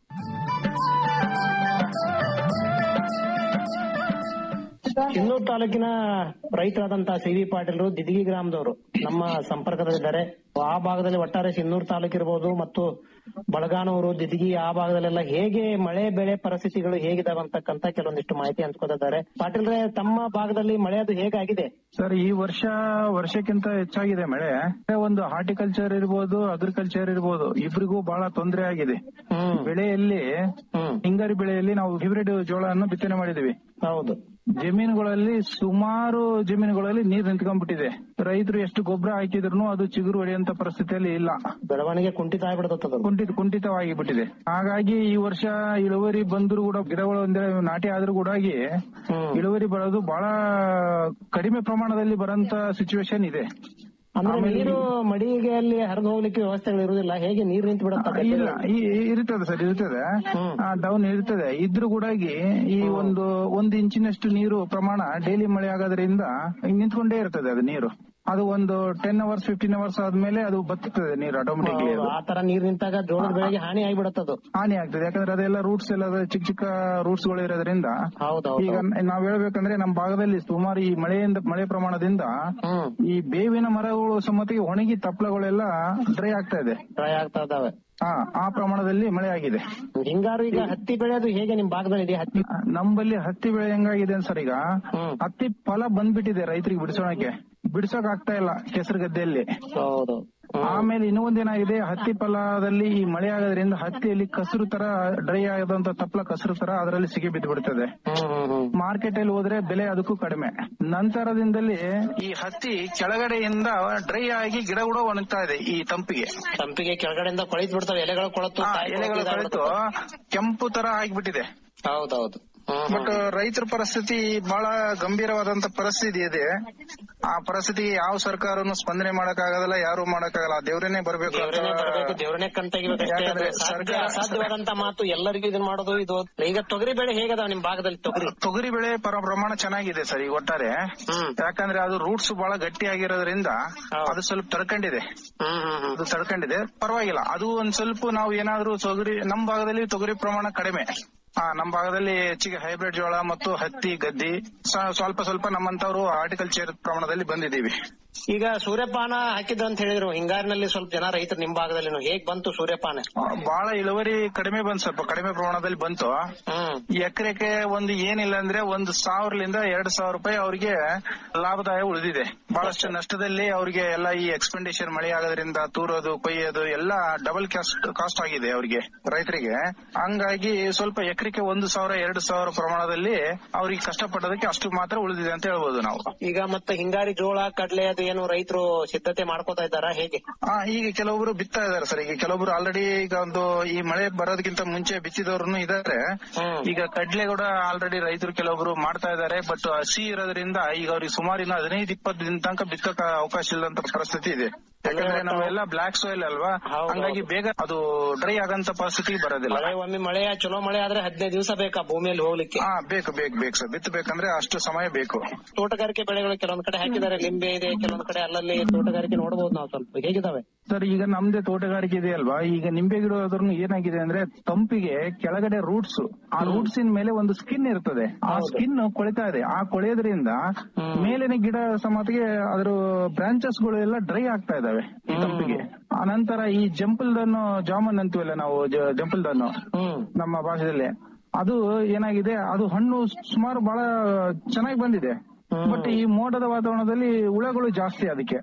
ಸಿನ್ನೂರು ತಾಲೂಕಿನ ರೈತರಾದಂತಹ ಸಿ ವಿ ಪಾಟೀಲ್ರು ದಿದಿಗಿ ಗ್ರಾಮದವರು ನಮ್ಮ ಸಂಪರ್ಕದಲ್ಲಿದ್ದಾರೆ ಆ ಭಾಗದಲ್ಲಿ ಒಟ್ಟಾರೆ ಸಿನ್ನೂರು ತಾಲೂಕು ಇರಬಹುದು ಮತ್ತು ಬಳಗಾನೂರು ದಿದಿಗಿ ಆ ಭಾಗದಲ್ಲೆಲ್ಲ ಹೇಗೆ ಮಳೆ ಬೆಳೆ ಪರಿಸ್ಥಿತಿಗಳು ಹೇಗಿದಾವೆ ಅಂತಕ್ಕಂತ ಕೆಲವೊಂದಿಷ್ಟು ಮಾಹಿತಿ ಹಂಚ್ಕೋತಿದ್ದಾರೆ ಪಾಟೀಲ್ರೆ ತಮ್ಮ ಭಾಗದಲ್ಲಿ ಮಳೆ ಅದು ಹೇಗಾಗಿದೆ ಸರ್ ಈ ವರ್ಷ ವರ್ಷಕ್ಕಿಂತ ಹೆಚ್ಚಾಗಿದೆ ಮಳೆ ಒಂದು ಹಾರ್ಟಿಕಲ್ಚರ್ ಇರ್ಬೋದು ಅಗ್ರಿಕಲ್ಚರ್ ಇರ್ಬೋದು ಇಬ್ರಿಗೂ ಬಹಳ ತೊಂದರೆ ಆಗಿದೆ ಬೆಳೆಯಲ್ಲಿ ಹಿಂಗಾರಿ ಬೆಳೆಯಲ್ಲಿ ನಾವು ಹೈಬ್ರಿಡ್ ಜೋಳವನ್ನು ಬಿತ್ತನೆ ಮಾಡಿದೀವಿ ಹೌದು ಜಮೀನುಗಳಲ್ಲಿ ಸುಮಾರು ಜಮೀನುಗಳಲ್ಲಿ ನೀರು ನಿಂತ್ಕೊಂಡ್ಬಿಟ್ಟಿದೆ ರೈತರು ಎಷ್ಟು ಗೊಬ್ಬರ ಹಾಕಿದ್ರು ಅದು ಚಿಗುರು ಹೊಡೆಯುವಂತ ಪರಿಸ್ಥಿತಿಯಲ್ಲಿ ಇಲ್ಲ ಬೆಳವಣಿಗೆ ಕುಂಠಿತ ಆಗ್ಬಿಡುತ್ತದೆ ಕುಂಠಿತ ಕುಂಠಿತವಾಗಿ ಬಿಟ್ಟಿದೆ ಹಾಗಾಗಿ ಈ ವರ್ಷ ಇಳುವರಿ ಬಂದ್ರು ಕೂಡ ಗಿಡಗಳು ಅಂದ್ರೆ ನಾಟಿ ಆದ್ರೂ ಕೂಡ ಇಳುವರಿ ಬರೋದು ಬಹಳ ಕಡಿಮೆ ಪ್ರಮಾಣದಲ್ಲಿ ಬರೋಂತ ಸಿಚುವೇಶನ್ ಇದೆ ಅಂದ್ರೆ ಆಮೇಲೆ ನೀರು ಮಡಿಗೆ ಅಲ್ಲಿ ಹರಿದು ಹೋಗ್ಲಿಕ್ಕೆ ವ್ಯವಸ್ಥೆಗಳು ಇರುವುದಿಲ್ಲ ಹೇಗೆ ನೀರು ನಿಂತು ಬಿಡುತ್ತೆ ಇಲ್ಲ ಈ- ಈ- ಇರ್ತದೆ ಸರ್ ಇರ್ತದೆ ಡೌನ್ ಇರ್ತದೆ ಇದ್ರೂ ಕೂಡ ಈ ಒಂದು ಒಂದು ಇಂಚಿನಷ್ಟು ನೀರು ಪ್ರಮಾಣ ಡೈಲಿ ಮಳೆ ಆಗೋದ್ರಿಂದ ನಿಂತ್ಕೊಂಡೇ ಇರ್ತದೆ ಅದು ನೀರು ಅದು ಒಂದು ಟೆನ್ ಅವರ್ಸ್ ಫಿಫ್ಟೀನ್ ಅವರ್ಸ್ ಆದ್ಮೇಲೆ ಅದು ಬರ್ತದೆ ನೀರು ಆಟೋಮೆಟಿಕ್ಲಿ ಆ ತರ ನೀರ್ ನಿಂತಾಗ ಜೋಳದ ಬೆಳೆಗೆ ಹಾನಿ ಆಗಿಬಿಡುತ್ತದು ಹಾನಿ ಆಗ್ತದೆ ಯಾಕಂದ್ರೆ ಅದೆಲ್ಲ ರೂಟ್ಸ್ ಎಲ್ಲ ಅದು ಚಿಕ್ಕ ಚಿಕ್ಕ ರೂಟ್ಸ್ ಗಳು ಇರೋದ್ರಿಂದ ಈಗ ನಾವ್ ಹೇಳ್ಬೇಕಂದ್ರೆ ನಮ್ಮ ಭಾಗದಲ್ಲಿ ಸುಮಾರು ಈ ಮಳೆಯಿಂದ ಮಳೆ ಪ್ರಮಾಣದಿಂದ ಈ ಬೇವಿನ ಮರಗಳು ಸಮೇತ ಒಣಗಿ ತಪ್ಪಲಗಳೆಲ್ಲ ಡ್ರೈ ಆಗ್ತಾ ಇದೆ ಡ್ರೈ ಆಗ್ತಾ ಇದಾವೆ ಹಾ ಆ ಪ್ರಮಾಣದಲ್ಲಿ ಮಳೆ ಆಗಿದೆ ಹಿಂಗಾರು ಈಗ ಹತ್ತಿ ಬೆಳೆಯೋದು ಹೇಗೆ ನಿಮ್ ಭಾಗದಲ್ಲಿ ಇದೆ ಹತ್ತಿ ನಮ್ಮಲ್ಲಿ ಹತ್ತಿ ಬೆಳೆ ಹೆಂಗಾಗಿದೆ ಸರ್ ಈಗ ಹತ್ತಿ ಫಲ ಬಂದ್ಬಿಟ್ಟಿದೆ ರೈತರಿಗೆ ಬಿಡಿಸೋಣಕ್ಕೆ ಬಿಡಿಸೋಕ್ ಆಗ್ತಾ ಇಲ್ಲ ಕೆಸರು ಗದ್ದೆಯಲ್ಲಿ ಹೌದು ಆಮೇಲೆ ಇನ್ನೂ ಒಂದೇನಾಗಿದೆ ಹತ್ತಿ ಫಲದಲ್ಲಿ ಈ ಮಳೆ ಆಗೋದ್ರಿಂದ ಹತ್ತಿಯಲ್ಲಿ ಕಸರು ತರ ಡ್ರೈ ಆದಂತ ತಪ್ಪಲ ಕಸರು ತರ ಅದರಲ್ಲಿ ಸಿಗಿ ಬಿದ್ದು ಬಿಡ್ತದೆ ಮಾರ್ಕೆಟ್ ಅಲ್ಲಿ ಹೋದ್ರೆ ಬೆಲೆ ಅದಕ್ಕೂ ಕಡಿಮೆ ನಂತರದಿಂದಲೇ ಈ ಹತ್ತಿ ಕೆಳಗಡೆಯಿಂದ ಡ್ರೈ ಆಗಿ ಗಿಡ ಕೂಡ ಒಣಗ್ತಾ ಇದೆ ಈ ತಂಪಿಗೆ ತಂಪಿಗೆ ಕೆಳಗಡೆಯಿಂದ ಕೊಳಿತು ಬಿಡ್ತಾವೆ ಎಲೆಗಳು ಕೊಳತು ಎಲೆಗಳು ಕಳಿತು ಕೆಂಪು ತರ ಆಗಿಬಿಟ್ಟಿದೆ ಹೌದೌದು ಬಟ್ ರೈತರ ಪರಿಸ್ಥಿತಿ ಬಹಳ ಗಂಭೀರವಾದಂತ ಪರಿಸ್ಥಿತಿ ಇದೆ ಆ ಪರಿಸ್ಥಿತಿಗೆ ಯಾವ ಸರ್ಕಾರನು ಸ್ಪಂದನೆ ಮಾಡಕ್ಕಾಗಲ್ಲ ಯಾರು ಮಾಡಕ್ಕಾಗಲ್ಲ ಆ ದೇವ್ರೇನೆ ಬರ್ಬೇಕು ಅಂತ ದೇವ್ರನ್ನೇ ಬರ್ಬೇಕು ದೇವ್ರನ್ನೇ ಕಣ್ ತೆಗಿಬೇಕಷ್ಟೇ ಯಾಕಂದ್ರೆ ಅದು ಸಾಧ್ಯ ಸರ್ಕಾರ- ಅಸಾಧ್ಯವಾದಂತ ಮಾತು ಎಲ್ಲರಿಗೂ ಇದನ್ನ ಮಾಡೋದು ಇದು ಈಗ ತೊಗರಿ ಬೆಳೆ ಹೇಗದ ನಿಮ್ ಭಾಗದಲ್ಲಿ ತೊಗರಿ ತೊಗರಿ ಬೆಳೆ ಪರ ಪ್ರಮಾಣ ಚೆನ್ನಾಗಿದೆ ಸರ್ ಈಗ ಒಟ್ಟಾರೆ ಯಾಕಂದ್ರೆ ಅದು ರೂಟ್ಸ್ ಬಹಳ ಗಟ್ಟಿ ಆಗಿರೋದ್ರಿಂದ ಅದು ಸ್ವಲ್ಪ ತಡ್ಕೊಂಡಿದೆ ಅದು ತಡ್ಕೊಂಡಿದೆ ಪರವಾಗಿಲ್ಲ ಅದು ಒಂದ್ ಸ್ವಲ್ಪ ನಾವು ಏನಾದ್ರೂ ತೊಗರಿ ನಮ್ ಭಾಗದಲ್ಲಿ ತೊಗರಿ ಪ್ರಮಾಣ ಕಡಿಮೆ ಹಾ ನಮ್ ಭಾಗದಲ್ಲಿ ಹೆಚ್ಚಿಗೆ ಹೈಬ್ರಿಡ್ ಜೋಳ ಮತ್ತು ಹತ್ತಿ ಗದ್ದಿ ಸ- ಸ್ವಲ್ಪ ಸ್ವಲ್ಪ ನಮ್ಮಂತವ್ರು ಹಾರ್ಟಿಕಲ್ಚರ್ ಪ್ರಮಾಣದಲ್ಲಿ ಬಂದಿದ್ದೀವಿ ಈಗ ಸೂರ್ಯಪಾನ ಹಾಕಿದ್ರು ಅಂತ ಹೇಳಿದ್ರು ಹಿಂಗಾರಿನಲ್ಲಿ ಸ್ವಲ್ಪ ಜನ ರೈತರು ನಿಮ್ ಭಾಗದಲ್ಲಿ ಹೇಗ್ ಬಂತು ಸೂರ್ಯಪಾನ ಬಹಳ ಇಳುವರಿ ಕಡಿಮೆ ಬಂತು ಸ್ವಲ್ಪ ಕಡಿಮೆ ಪ್ರಮಾಣದಲ್ಲಿ ಬಂತು ಎಕರೆಗೆ ಒಂದು ಏನಿಲ್ಲ ಅಂದ್ರೆ ಒಂದು ಸಾವಿರಲಿಂದ ಎರಡ್ ಸಾವಿರ ರೂಪಾಯಿ ಅವ್ರಿಗೆ ಲಾಭದಾಯ ಉಳಿದಿದೆ ಬಹಳಷ್ಟು ನಷ್ಟದಲ್ಲಿ ಅವ್ರಿಗೆ ಎಲ್ಲ ಈ ಎಕ್ಸ್ಪೆಂಡಿಚರ್ ಮಳೆ ಆಗೋದ್ರಿಂದ ತೂರೋದು ಕೊಯ್ಯೋದು ಎಲ್ಲ ಡಬಲ್ ಕಾಸ್ಟ್ ಕಾಸ್ಟ್ ಆಗಿದೆ ಅವ್ರಿಗೆ ರೈತರಿಗೆ ಹಂಗಾಗಿ ಸ್ವಲ್ಪ ಎಕರೆಗೆ ಒಂದು ಸಾವಿರ ಎರಡು ಸಾವಿರ ಪ್ರಮಾಣದಲ್ಲಿ ಅವ್ರಿಗೆ ಕಷ್ಟಪಡೋದಕ್ಕೆ ಅಷ್ಟು ಮಾತ್ರ ಉಳಿದಿದೆ ಅಂತ ಹೇಳ್ಬೋದು ನಾವು ಈಗ ಮತ್ತೆ ಹಿಂಗಾರಿ ಜೋಳ ಕಡ್ಲೆ ಅದು ಏನು ರೈತರು ಸಿದ್ಧತೆ ಮಾಡ್ಕೋತಾ ಇದ್ದಾರಾ ಹೇಗೆ ಆ ಈಗ ಕೆಲವೊಬ್ರು ಬಿತ್ತಾ ಇದಾರೆ ಸರ್ ಈಗ ಕೆಲವೊಬ್ರು ಆಲ್ರೆಡಿ ಈಗ ಒಂದು ಈ ಮಳೆ ಬರೋದಕ್ಕಿಂತ ಮುಂಚೆ ಬಿತ್ತಿದವ್ರು ಇದಾರೆ ಈಗ ಕಡ್ಲೆ ಕೂಡ ಆಲ್ರೆಡಿ ರೈತರು ಕೆಲವೊಬ್ರು ಮಾಡ್ತಾ ಇದಾರೆ ಬಟ್ ಹಸಿ ಇರೋದ್ರಿಂದ ಈಗ ಅವ್ರಿಗೆ ಸುಮಾರು ಇನ್ನು ಹದಿನೈದು ಇಪ್ಪತ್ತು ದಿನ ತನಕ ಬಿತ್ತಕ ಅವಕಾಶ ಇಲ್ಲಂತ ಪರಿಸ್ಥಿತಿ ಇದೆ ಯಾಕಂದ್ರೆ ನಾವೆಲ್ಲ ಬ್ಲಾಕ್ ಸಾಯಿಲ್ ಅಲ್ವಾ ಹಂಗಾಗಿ ಬೇಗ ಅದು ಡ್ರೈ ಆಗಂತ ಪರಿಸ್ಥಿತಿಗೆ ಬರೋದಿಲ್ಲ ಮಳೆ ಒಮ್ಮೆ ಮಳೆ ಚಲೋ ಮಳೆ ಆದ್ರೆ ಹದಿನೈದು ದಿವಸ ಬೇಕಾ ಭೂಮಿಯಲ್ಲಿ ಹೋಗ್ಲಿಕ್ಕೆ ಹಾ ಬೇಕು ಬೇಕು ಬೇಕು ಸರ್ ಬಿತ್ತಬೇಕಂದ್ರೆ ಅಷ್ಟು ಸಮಯ ಬೇಕು ತೋಟಗಾರಿಕೆ ಬೆಳೆಗಳು ಕೆಲವೊಂದ್ ಕಡೆ ಹಾಕಿದ್ದಾರೆ ಲಿಂಬೆ ಇದೆ ಕೆಲವೊಂದ್ ಕಡೆ ಅಲ್ಲಲ್ಲಿ ತೋಟಗಾರಿಕೆ ನೋಡಬಹುದು ನಾವು ಸ್ವಲ್ಪ ಹೇಗಿದಾವೆ ಸರ್ ಈಗ ನಮ್ದೇ ತೋಟಗಾರಿಕೆ ಇದೆ ಅಲ್ವಾ ಈಗ ನಿಂಬೆ ಗಿಡ ಆದ್ರೂ ಏನಾಗಿದೆ ಅಂದ್ರೆ ತಂಪಿಗೆ ಕೆಳಗಡೆ ರೂಟ್ಸ್ ಆ ರೂಟ್ಸ್ ಇನ್ ಮೇಲೆ ಒಂದು ಸ್ಕಿನ್ ಇರ್ತದೆ ಆ ಸ್ಕಿನ್ ಕೊಳಿತಾ ಇದೆ ಆ ಕೊಳೆಯೋದ್ರಿಂದ ಮೇಲಿನ ಗಿಡ ಸಮೇತಿಗೆ ಅದ್ರ ಬ್ರಾಂಚಸ್ ಗಳು ಎಲ್ಲ ಡ್ರೈ ಆಗ್ತಾ ಇದಾವೆ ಈ ತಂಪಿಗೆ ಅನಂತರ ಈ ಜಂಪಲ್ ದನ್ನು ಜಾಮೂನ್ ಅಂತೀವಲ್ಲ ನಾವು ಜ- ಜಂಪಲ್ ದನ್ನು ನಮ್ಮ ಭಾಷೆಯಲ್ಲಿ ಅದು ಏನಾಗಿದೆ ಅದು ಹಣ್ಣು ಸುಮಾರು ಬಹಳ ಚೆನ್ನಾಗಿ ಬಂದಿದೆ ಬಟ್ ಈ ಮೋಡದ ವಾತಾವರಣದಲ್ಲಿ ಹುಳಗಳು ಜಾಸ್ತಿ ಅದಕ್ಕೆ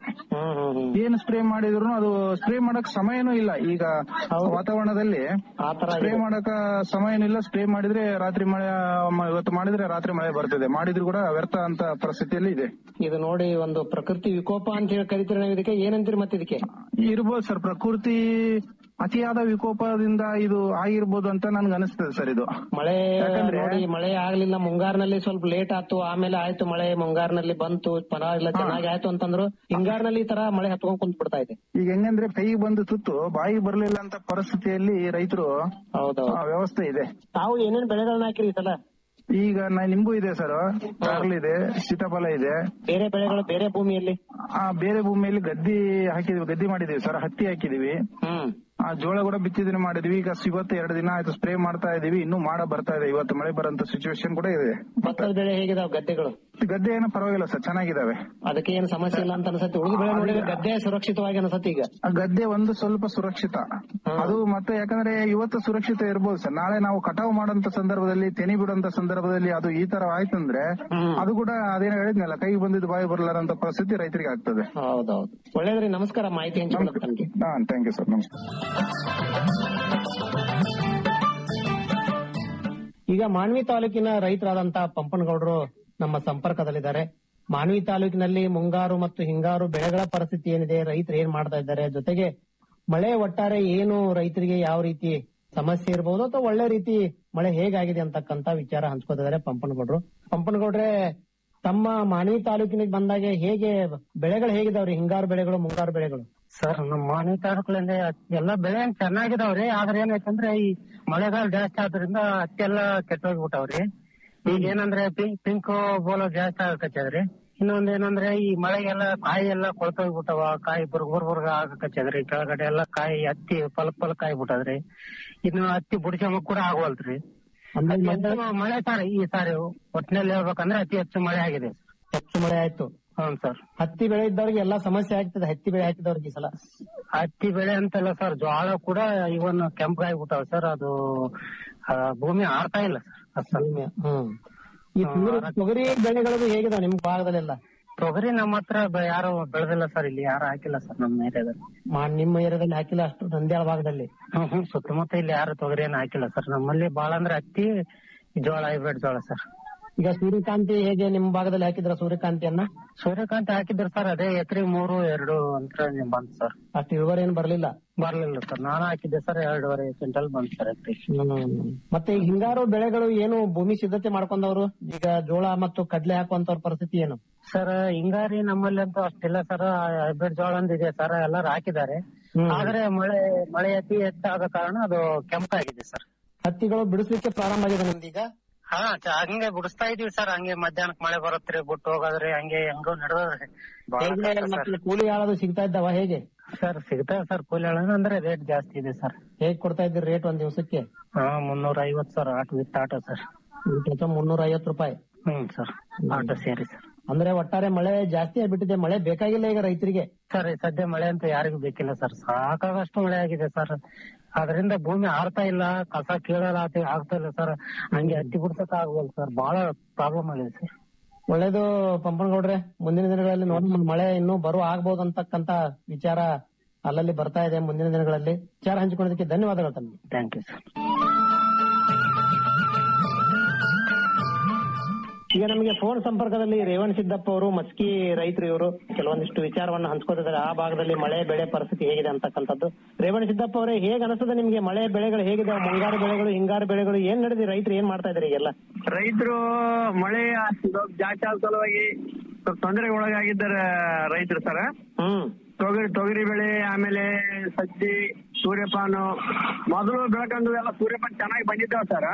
ಏನು ಸ್ಪ್ರೇ ಮಾಡಿದ್ರು ಅದು ಸ್ಪ್ರೇ ಮಾಡಕ್ ಸಮಯನೂ ಇಲ್ಲ ಈಗ ವಾತಾವರಣದಲ್ಲಿ ಸ್ಪ್ರೇ ಮಾಡಕ ಸಮಯನೂ ಇಲ್ಲ ಸ್ಪ್ರೇ ಮಾಡಿದ್ರೆ ರಾತ್ರಿ ಮಳೆ ಮ- ಇವತ್ತು ಮಾಡಿದ್ರೆ ರಾತ್ರಿ ಮಳೆ ಬರ್ತದೆ ಮಾಡಿದ್ರು ಕೂಡ ವ್ಯರ್ಥ ಅಂತ ಪರಿಸ್ಥಿತಿಯಲ್ಲಿ ಇದೆ ಇದು ನೋಡಿ ಒಂದು ಪ್ರಕೃತಿ ವಿಕೋಪ ಅಂತ ಹೇಳಿ ಕರಿತೀರಿ ನಾವು ಇದಕ್ಕೆ ಏನಂತೀರಿ ಮತ್ತೆ ಇದಕ್ಕೆ ಇರ್ಬೋದು ಸರ್ ಪ್ರಕೃತಿ ಅತಿಯಾದ ವಿಕೋಪದಿಂದ ಇದು ಆಗಿರ್ಬೋದು ಅಂತ ನನ್ಗೆ ಅನಿಸ್ತದೆ ಸರ್ ಇದು ಮಳೆ ಯಾಕಂದ್ರೆ- ನೋಡಿ ಮಳೆ ಆಗ್ಲಿಲ್ಲ ಮುಂಗಾರಿನಲ್ಲಿ ಸ್ವಲ್ಪ ಲೇಟ್ ಆಯ್ತು ಆಮೇಲೆ ಆಯ್ತು ಮಳೆ ಮುಂಗಾರಿನಲ್ಲಿ ಬಂತು ಪರವಾಗಿಲ್ಲ ಚೆನ್ನಾಗಿ ಆಯ್ತು ಅಂತಂದ್ರು ಹಿಂಗಾರಿನಲ್ಲಿ ಈ ತರ ಮಳೆ ಹತ್ಕೊಂಡ್ ಕುಂತ್ ಬಿಡ್ತಾ ಇದೆ ಈಗ ಹೆಂಗಂದ್ರೆ ಕೈಗೆ ಬಂದು ತುತ್ತು ಬಾಯಿಗೆ ಬರ್ಲಿಲ್ಲ ಅಂತ ಪರಿಸ್ಥಿತಿಯಲ್ಲಿ ರೈತರು ಹೌದೌದು ವ್ಯವಸ್ಥೆ ಇದೆ ತಾವು ಏನೇನ್ ಬೆಳೆಗಳನ್ನ ಹಾಕಿರಿ ಈ ಸಲ ಈಗ ನ- ನಿಂಬು ಇದೆ ಸರ್ ಕಾರ್ಲ್ ಇದೆ ಸೀತಾಫಲ ಇದೆ ಬೇರೆ ಬೆಳೆಗಳು ಬೇರೆ ಭೂಮಿಯಲ್ಲಿ ಆ ಬೇರೆ ಭೂಮಿಯಲ್ಲಿ ಗದ್ದಿ ಹಾಕಿದ್ವಿ ಗದ್ದಿ ಮಾಡಿದೀವಿ ಸರ್ ಹತ್ತಿ ಹಾಕಿದೀವಿ ಆ ಜೋಳ ಕೂಡ ಬಿತ್ತಿದ್ರೆ ಮಾಡಿದ್ವಿ ಈಗ ಇವತ್ತು ಎರಡು ದಿನ ಆಯ್ತು ಸ್ಪ್ರೇ ಮಾಡ್ತಾ ಇದೀವಿ ಇನ್ನೂ ಮಾಡ ಬರ್ತಾ ಇದೆ ಇವತ್ತು ಮಳೆ ಬರೋಂತ ಸಿಚುವೇಶನ್ ಕೂಡ ಇದೆ ಭತ್ತದ ಬೆಳೆ ಹೇಗಿದಾವ್ ಗದ್ದೆಗಳು ಗದ್ದೆ ಏನೋ ಪರವಾಗಿಲ್ಲ ಸರ್ ಚೆನ್ನಾಗಿದಾವೆ ಅದಕ್ಕೆ ಏನು ಸಮಸ್ಯೆ ಇಲ್ಲ ಅಂತ ಅನ್ಸತ್ತೆ ಉಳಿದ ಬೆಳೆ ನೋಡಿದ್ರೆ ಗದ್ದೆ ಸುರಕ್ಷಿತವಾಗಿ ಅನ್ಸತ್ತೆ ಈಗ ಆ ಗದ್ದೆ ಒಂದು ಸ್ವಲ್ಪ ಸುರಕ್ಷಿತ ಅದು ಮತ್ತೆ ಯಾಕಂದ್ರೆ ಇವತ್ತು ಸುರಕ್ಷಿತ ಇರ್ಬೋದು ಸರ್ ನಾಳೆ ನಾವು ಕಟಾವು ಮಾಡೋಂತ ಸಂದರ್ಭದಲ್ಲಿ ತೆನಿ ಬಿಡುವಂತ ಸಂದರ್ಭದಲ್ಲಿ ಅದು ಈ ತರ ಆಯ್ತಂದ್ರೆ ಅದು ಕೂಡ ಅದೇನೋ ಹೇಳಿದ್ನಲ್ಲ ಕೈಗೆ ಬಂದಿದ್ದು ಬಾಯಿ ಬರಲಾರಂತ ಪರಿಸ್ಥಿತಿ ರೈತರಿಗೆ ಆಗ್ತದೆ ಹೌದೌದು ಒಳ್ಳೇದ್ರಿ ನಮಸ್ಕಾರ ಮಾಹಿತಿ ಹಂಚಿಕೊಳ್ಳೋದು ತಮಗೆ ಹಾ ಥ್ಯಾಂಕ್ ಯು ಸರ್ ನಮಸ್ಕಾರ ಈಗ ಮಾನ್ವಿ ತಾಲೂಕಿನ ರೈತರಾದಂತಹ ಪಂಪನಗೌಡರು ನಮ್ಮ ಸಂಪರ್ಕದಲ್ಲಿದ್ದಾರೆ ಮಾನ್ವಿ ತಾಲೂಕಿನಲ್ಲಿ ಮುಂಗಾರು ಮತ್ತು ಹಿಂಗಾರು ಬೆಳೆಗಳ ಪರಿಸ್ಥಿತಿ ಏನಿದೆ ರೈತರು ಏನ್ ಮಾಡ್ತಾ ಇದ್ದಾರೆ ಜೊತೆಗೆ ಮಳೆ ಒಟ್ಟಾರೆ ಏನು ರೈತರಿಗೆ ಯಾವ ರೀತಿ ಸಮಸ್ಯೆ ಇರಬಹುದು ಅಥವಾ ಒಳ್ಳೆ ರೀತಿ ಮಳೆ ಹೇಗಾಗಿದೆ ಅಂತಕ್ಕಂತ ವಿಚಾರ ಹಂಚ್ಕೋತಿದ್ದಾರೆ ಪಂಪನಗೌಡರು ಪಂಪನಗೌಡ್ರೆ ತಮ್ಮ ಮಾನ್ವಿ ತಾಲೂಕಿನಿಗೆ ಬಂದಾಗ ಹೇಗೆ ಬೆಳೆಗಳು ಹೇಗಿದಾವ್ರಿ ಹಿಂಗಾರು ಬೆಳೆಗಳು ಮುಂಗಾರು ಬೆಳೆಗಳು ಸರ್ ನಮ್ಮ ಮಾನ್ವಿ ತಾಲೂಕಲ್ಲಿ ಎಲ್ಲ ಬೆಳೆ ಏನ್ ಚೆನ್ನಾಗಿದಾವ್ರಿ ಆದ್ರೆ ಏನಾಯ್ತಂದ್ರೆ ಈ ಮಳೆಗಾಲ ಜಾಸ್ತಿ ಆದ್ರಿಂದ ಹತ್ತಿ ಎಲ್ಲ ಕೆಟ್ಟೋಗ್ಬಿಟ್ಟವ್ರಿ ಈಗ ಏನಂದ್ರೆ ಪಿಂಕ್ ಪಿಂಕ್ ಬೋಲೋ ಜಾಸ್ತಿ ಆಗಕತ್ತದ್ರಿ ಇನ್ನೊಂದ್ ಏನಂದ್ರೆ ಈ ಮಳೆಗೆಲ್ಲ ಕಾಯಿ ಎಲ್ಲ ಕೊಳ್ತೋಗ್ಬಿಟ್ಟವ ಕಾಯಿ ಬುರ್ಗ್ ಬುರ್ಗ್ ಬುರ್ಗ ಆಗಕತ್ತದ್ರಿ ಕೆಳಗಡೆ ಎಲ್ಲ ಕಾಯಿ ಹತ್ತಿ ಪಲಕ್ ಪಲಕ್ ಕಾಯಿ ಬಿಟ್ಟದ್ರಿ ಇನ್ನು ಹತ್ತಿ ಬುಡ್ಸಮಕ್ ಕೂಡ ಆಗವಲ್ತ್ರಿ ಅತಿ ಹೆಚ್ಚು ಮಳೆ ಸರ್ ಈ ಸಾರಿ ಒಟ್ಟಿನಲ್ಲಿ ಹೇಳ್ಬೇಕಂದ್ರೆ ಅತಿ ಹೆಚ್ಚು ಮಳೆ ಆಗಿದೆ ಹೆಚ್ಚು ಮಳೆ ಆಯ್ತು ಹೌದು ಸರ್ ಹತ್ತಿ ಬೆಳೆ ಇದ್ದವ್ರಿಗೆ ಎಲ್ಲಾ ಸಮಸ್ಯೆ ಆಗ್ತದೆ ಹತ್ತಿ ಬೆಳೆ ಹಾಕಿದವ್ರಿಗೆ ಈ ಸಲ ಹತ್ತಿ ಬೆಳೆ ಅಂತಲ್ಲ ಸರ್ ಜೋಳ ಕೂಡ ಇವನ್ ಕೆಂಪಾಗ್ಬಿಟ್ಟಾವ ಸರ್ ಅದು ಆ, ಭೂಮಿ ಆಡ್ತಾ ಇಲ್ಲ ಸರ್ ಹ್ಮ್ ಈ ತೊಗರಿ- ತೊಗರಿ ಬೆಳೆಗಳು ಹೇಗಿದಾವ ನಿಮ್ ಭಾಗದಲ್ಲೆಲ್ಲ ತೊಗರಿ ನಮ್ಮ ಹತ್ರ ಬ- ಯಾರು ಬೆಳೆದಿಲ್ಲ ಸರ್ ಇಲ್ಲಿ ಯಾರು ಹಾಕಿಲ್ಲ ಸರ್ ನಮ್ಮ ಏರಿಯಾದಲ್ಲಿ ಮಾ- ನಿಮ್ಮ ಏರಿಯಾದಲ್ಲಿ ಹಾಕಿಲ್ಲ ಅಷ್ಟು ನಂದ್ಯಾಳ ಭಾಗದಲ್ಲಿ ಹ್ಮ್ ಹ್ಮ್ ಸುತ್ತಮುತ್ತ ಇಲ್ಲಿ ಯಾರು ತೊಗರಿ ಏನು ಹಾಕಿಲ್ಲ ಸರ್ ನಮ್ಮಲ್ಲಿ ಬಾಳ ಅಂದ್ರೆ ಹತ್ತಿ ಜೋಳ ಹೈಬ್ರಿಡ್ ಜೋಳ ಸರ್ ಈಗ ಸೂರ್ಯಕಾಂತಿ ಹೇಗೆ ನಿಮ್ ಭಾಗದಲ್ಲಿ ಹಾಕಿದ್ರ ಸೂರ್ಯಕಾಂತಿಯನ್ನ ಸೂರ್ಯಕಾಂತಿ ಹಾಕಿದ್ರು ಸರ್ ಅದೇ ಎಕರೆ ಮೂರು ಎರಡು ಅಂತ ಬಂತು ಸರ್ ಅಷ್ಟು ಇಳುವರಿ ಏನ್ ಬರ್ಲಿಲ್ಲ ಬರ್ಲಿಲ್ಲ ಸರ್ ನಾನು ಹಾಕಿದ್ದೆ ಸರ್ ಎರಡೂವರೆ ಕ್ವಿಂಟಲ್ ಬಂತು ಸರ್ ಎಕರೆ ಮತ್ತೆ ಈ ಹಿಂಗಾರು ಬೆಳೆಗಳು ಏನು ಭೂಮಿ ಸಿದ್ಧತೆ ಮಾಡ್ಕೊಂಡವ್ರು ಈಗ ಜೋಳ ಮತ್ತು ಕಡ್ಲೆ ಹಾಕುವಂತವ್ರ ಪರಿಸ್ಥಿತಿ ಏನು ಸರ್ ಹಿಂಗಾರಿ ನಮ್ಮಲ್ಲಿ ಅಂತೂ ಅಷ್ಟಿಲ್ಲ ಸರ್ ಹೈಬ್ರಿಡ್ ಜೋಳ ಒಂದಿದೆ ಸರ್ ಎಲ್ಲರೂ ಹಾಕಿದ್ದಾರೆ ಆದ್ರೆ ಮಳೆ ಮಳೆ ಅತಿ ಹೆಚ್ಚಾದ ಕಾರಣ ಅದು ಕೆಂಪಾಗಿದೆ ಸರ್ ಹತ್ತಿಗಳು ಬಿಡಿಸ್ಲಿಕ್ಕೆ ಪ್ರಾರಂಭ ಆಗಿದೆ ನಮ್ದೀಗ ಹಾ ಚ- ಹಂಗೆ ಬಿಡಿಸ್ತಾ ಇದೀವಿ ಸರ್ ಹಂಗೆ ಮಧ್ಯಾಹ್ನಕ್ ಮಳೆ ಬರತ್ರಿ ಬಿಟ್ಟು ಹೋಗೋದ್ರಿ ಹಂಗೆ ಹೆಂಗೋ ನಡೆದ್ರಿ ಹೇಗೆ ಮತ್ತೆ ಕೂಲಿ ಆಳೋದು ಸಿಗ್ತಾ ಇದ್ದಾವ ಹೇಗೆ ಸರ್ ಸಿಗ್ತಾವ ಸರ್ ಕೂಲಿ ಆಳು ಅಂದ್ರೆ ರೇಟ್ ಜಾಸ್ತಿ ಇದೆ ಸರ್ ಹೇಗ್ ಕೊಡ್ತಾ ಇದ್ದೀರಿ ರೇಟ್ ಒಂದ್ ದಿವಸಕ್ಕೆ ಹಾ ಮುನ್ನೂರ ಐವತ್ sir auto with auto sir ಮುನ್ನೂರ ಐವತ್ತು ರೂಪಾಯಿ ಹ್ಮ್ ಸರ್ ಆಟೋ ಸೇರಿ ಸರ್ ಅಂದ್ರೆ ಒಟ್ಟಾರೆ ಮಳೆ ಜಾಸ್ತಿ ಆಗ್ಬಿಟ್ಟಿದೆ ಮಳೆ ಬೇಕಾಗಿಲ್ಲ ಈಗ ರೈತರಿಗೆ ಸರ್ ಈ ಸದ್ಯ ಮಳೆ ಅಂತ ಯಾರಿಗೂ ಬೇಕಿಲ್ಲ ಸರ್ ಸಾಕಾಗಷ್ಟು ಮಳೆ ಆಗಿದೆ ಸರ್ ಅದರಿಂದ ಭೂಮಿ ಆರ್ತಾ ಇಲ್ಲ ಕಸ ಕೀಳಲ್ಲ ಆತ- ಆಗ್ತಾ ಇಲ್ಲ ಸರ್ ಹಂಗೆ ಹತ್ತಿ ಬಿಡ್ಸಕ್ ಆಗವಲ್ ಸರ್ ಬಹಳ ಪ್ರಾಬ್ಲಮ್ ಆಗಿದೆ ಸರ್ ಒಳ್ಳೇದು ಪಂಪನಗೌಡ್ರೆ ಮುಂದಿನ ದಿನಗಳಲ್ಲಿ ನೋಡಿ ಮಳೆ ಇನ್ನೂ ಬರುವ ಆಗ್ಬಹುದು ಅಂತಕ್ಕಂತ ವಿಚಾರ ಅಲ್ಲಲ್ಲಿ ಬರ್ತಾ ಇದೆ ಮುಂದಿನ ದಿನಗಳಲ್ಲಿ ವಿಚಾರ ಹಂಚಿಕೊಳ್ಳೋದಕ್ಕೆ ಧನ್ಯವಾದಗಳು ತಮಗೆ ಥ್ಯಾಂಕ್ ಯು ಸರ್ ಈಗ ನಮಗೆ ಫೋನ್ ಸಂಪರ್ಕದಲ್ಲಿ ರೇವಣ್ ಸಿದ್ದಪ್ಪ ಅವರು ಮಸ್ಕಿ ರೈತರು ಇವರು ಕೆಲವೊಂದಿಷ್ಟು ವಿಚಾರವನ್ನು ಹಂಚ್ಕೋತಿದ್ದಾರೆ ಆ ಭಾಗದಲ್ಲಿ ಮಳೆ ಬೆಳೆ ಪರಿಸ್ಥಿತಿ ಹೇಗಿದೆ ಅಂತಕ್ಕಂಥದ್ದು ರೇವಣ್ ಸಿದ್ದಪ್ಪ ಅವರೇ ಹೇಗ್ ಅನಿಸ್ತದೆ ನಿಮ್ಗೆ ಮಳೆ ಬೆಳೆಗಳು ಹೇಗಿದೆ ಮುಂಗಾರು ಬೆಳೆಗಳು ಹಿಂಗಾರು ಬೆಳೆಗಳು ಏನ್ ನಡೆದಿ ರೈತರು ಏನ್ ಮಾಡ್ತಾ ಇದಾರೆ ಈಗೆಲ್ಲ ರೈತರು ಮಳೆ ಜಾಸ್ತಿ ಆದ ಸಲುವಾಗಿ ಸ್ವಲ್ಪ ತೊಂದರೆಗೆ ಒಳಗಾಗಿದ್ದಾರೆ ರೈತರು ಸರ್ ತೊಗರಿ ತೊಗರಿ ಬೆಳೆ ಆಮೇಲೆ ಸಜ್ಜಿ ಸೂರ್ಯಪಾನು ಮೊದಲು ಬೆಳಕಂದು ಎಲ್ಲ ಸೂರ್ಯಪಾನ ಚೆನ್ನಾಗಿ ಬಂದಿದ್ದಾವ ಸರ್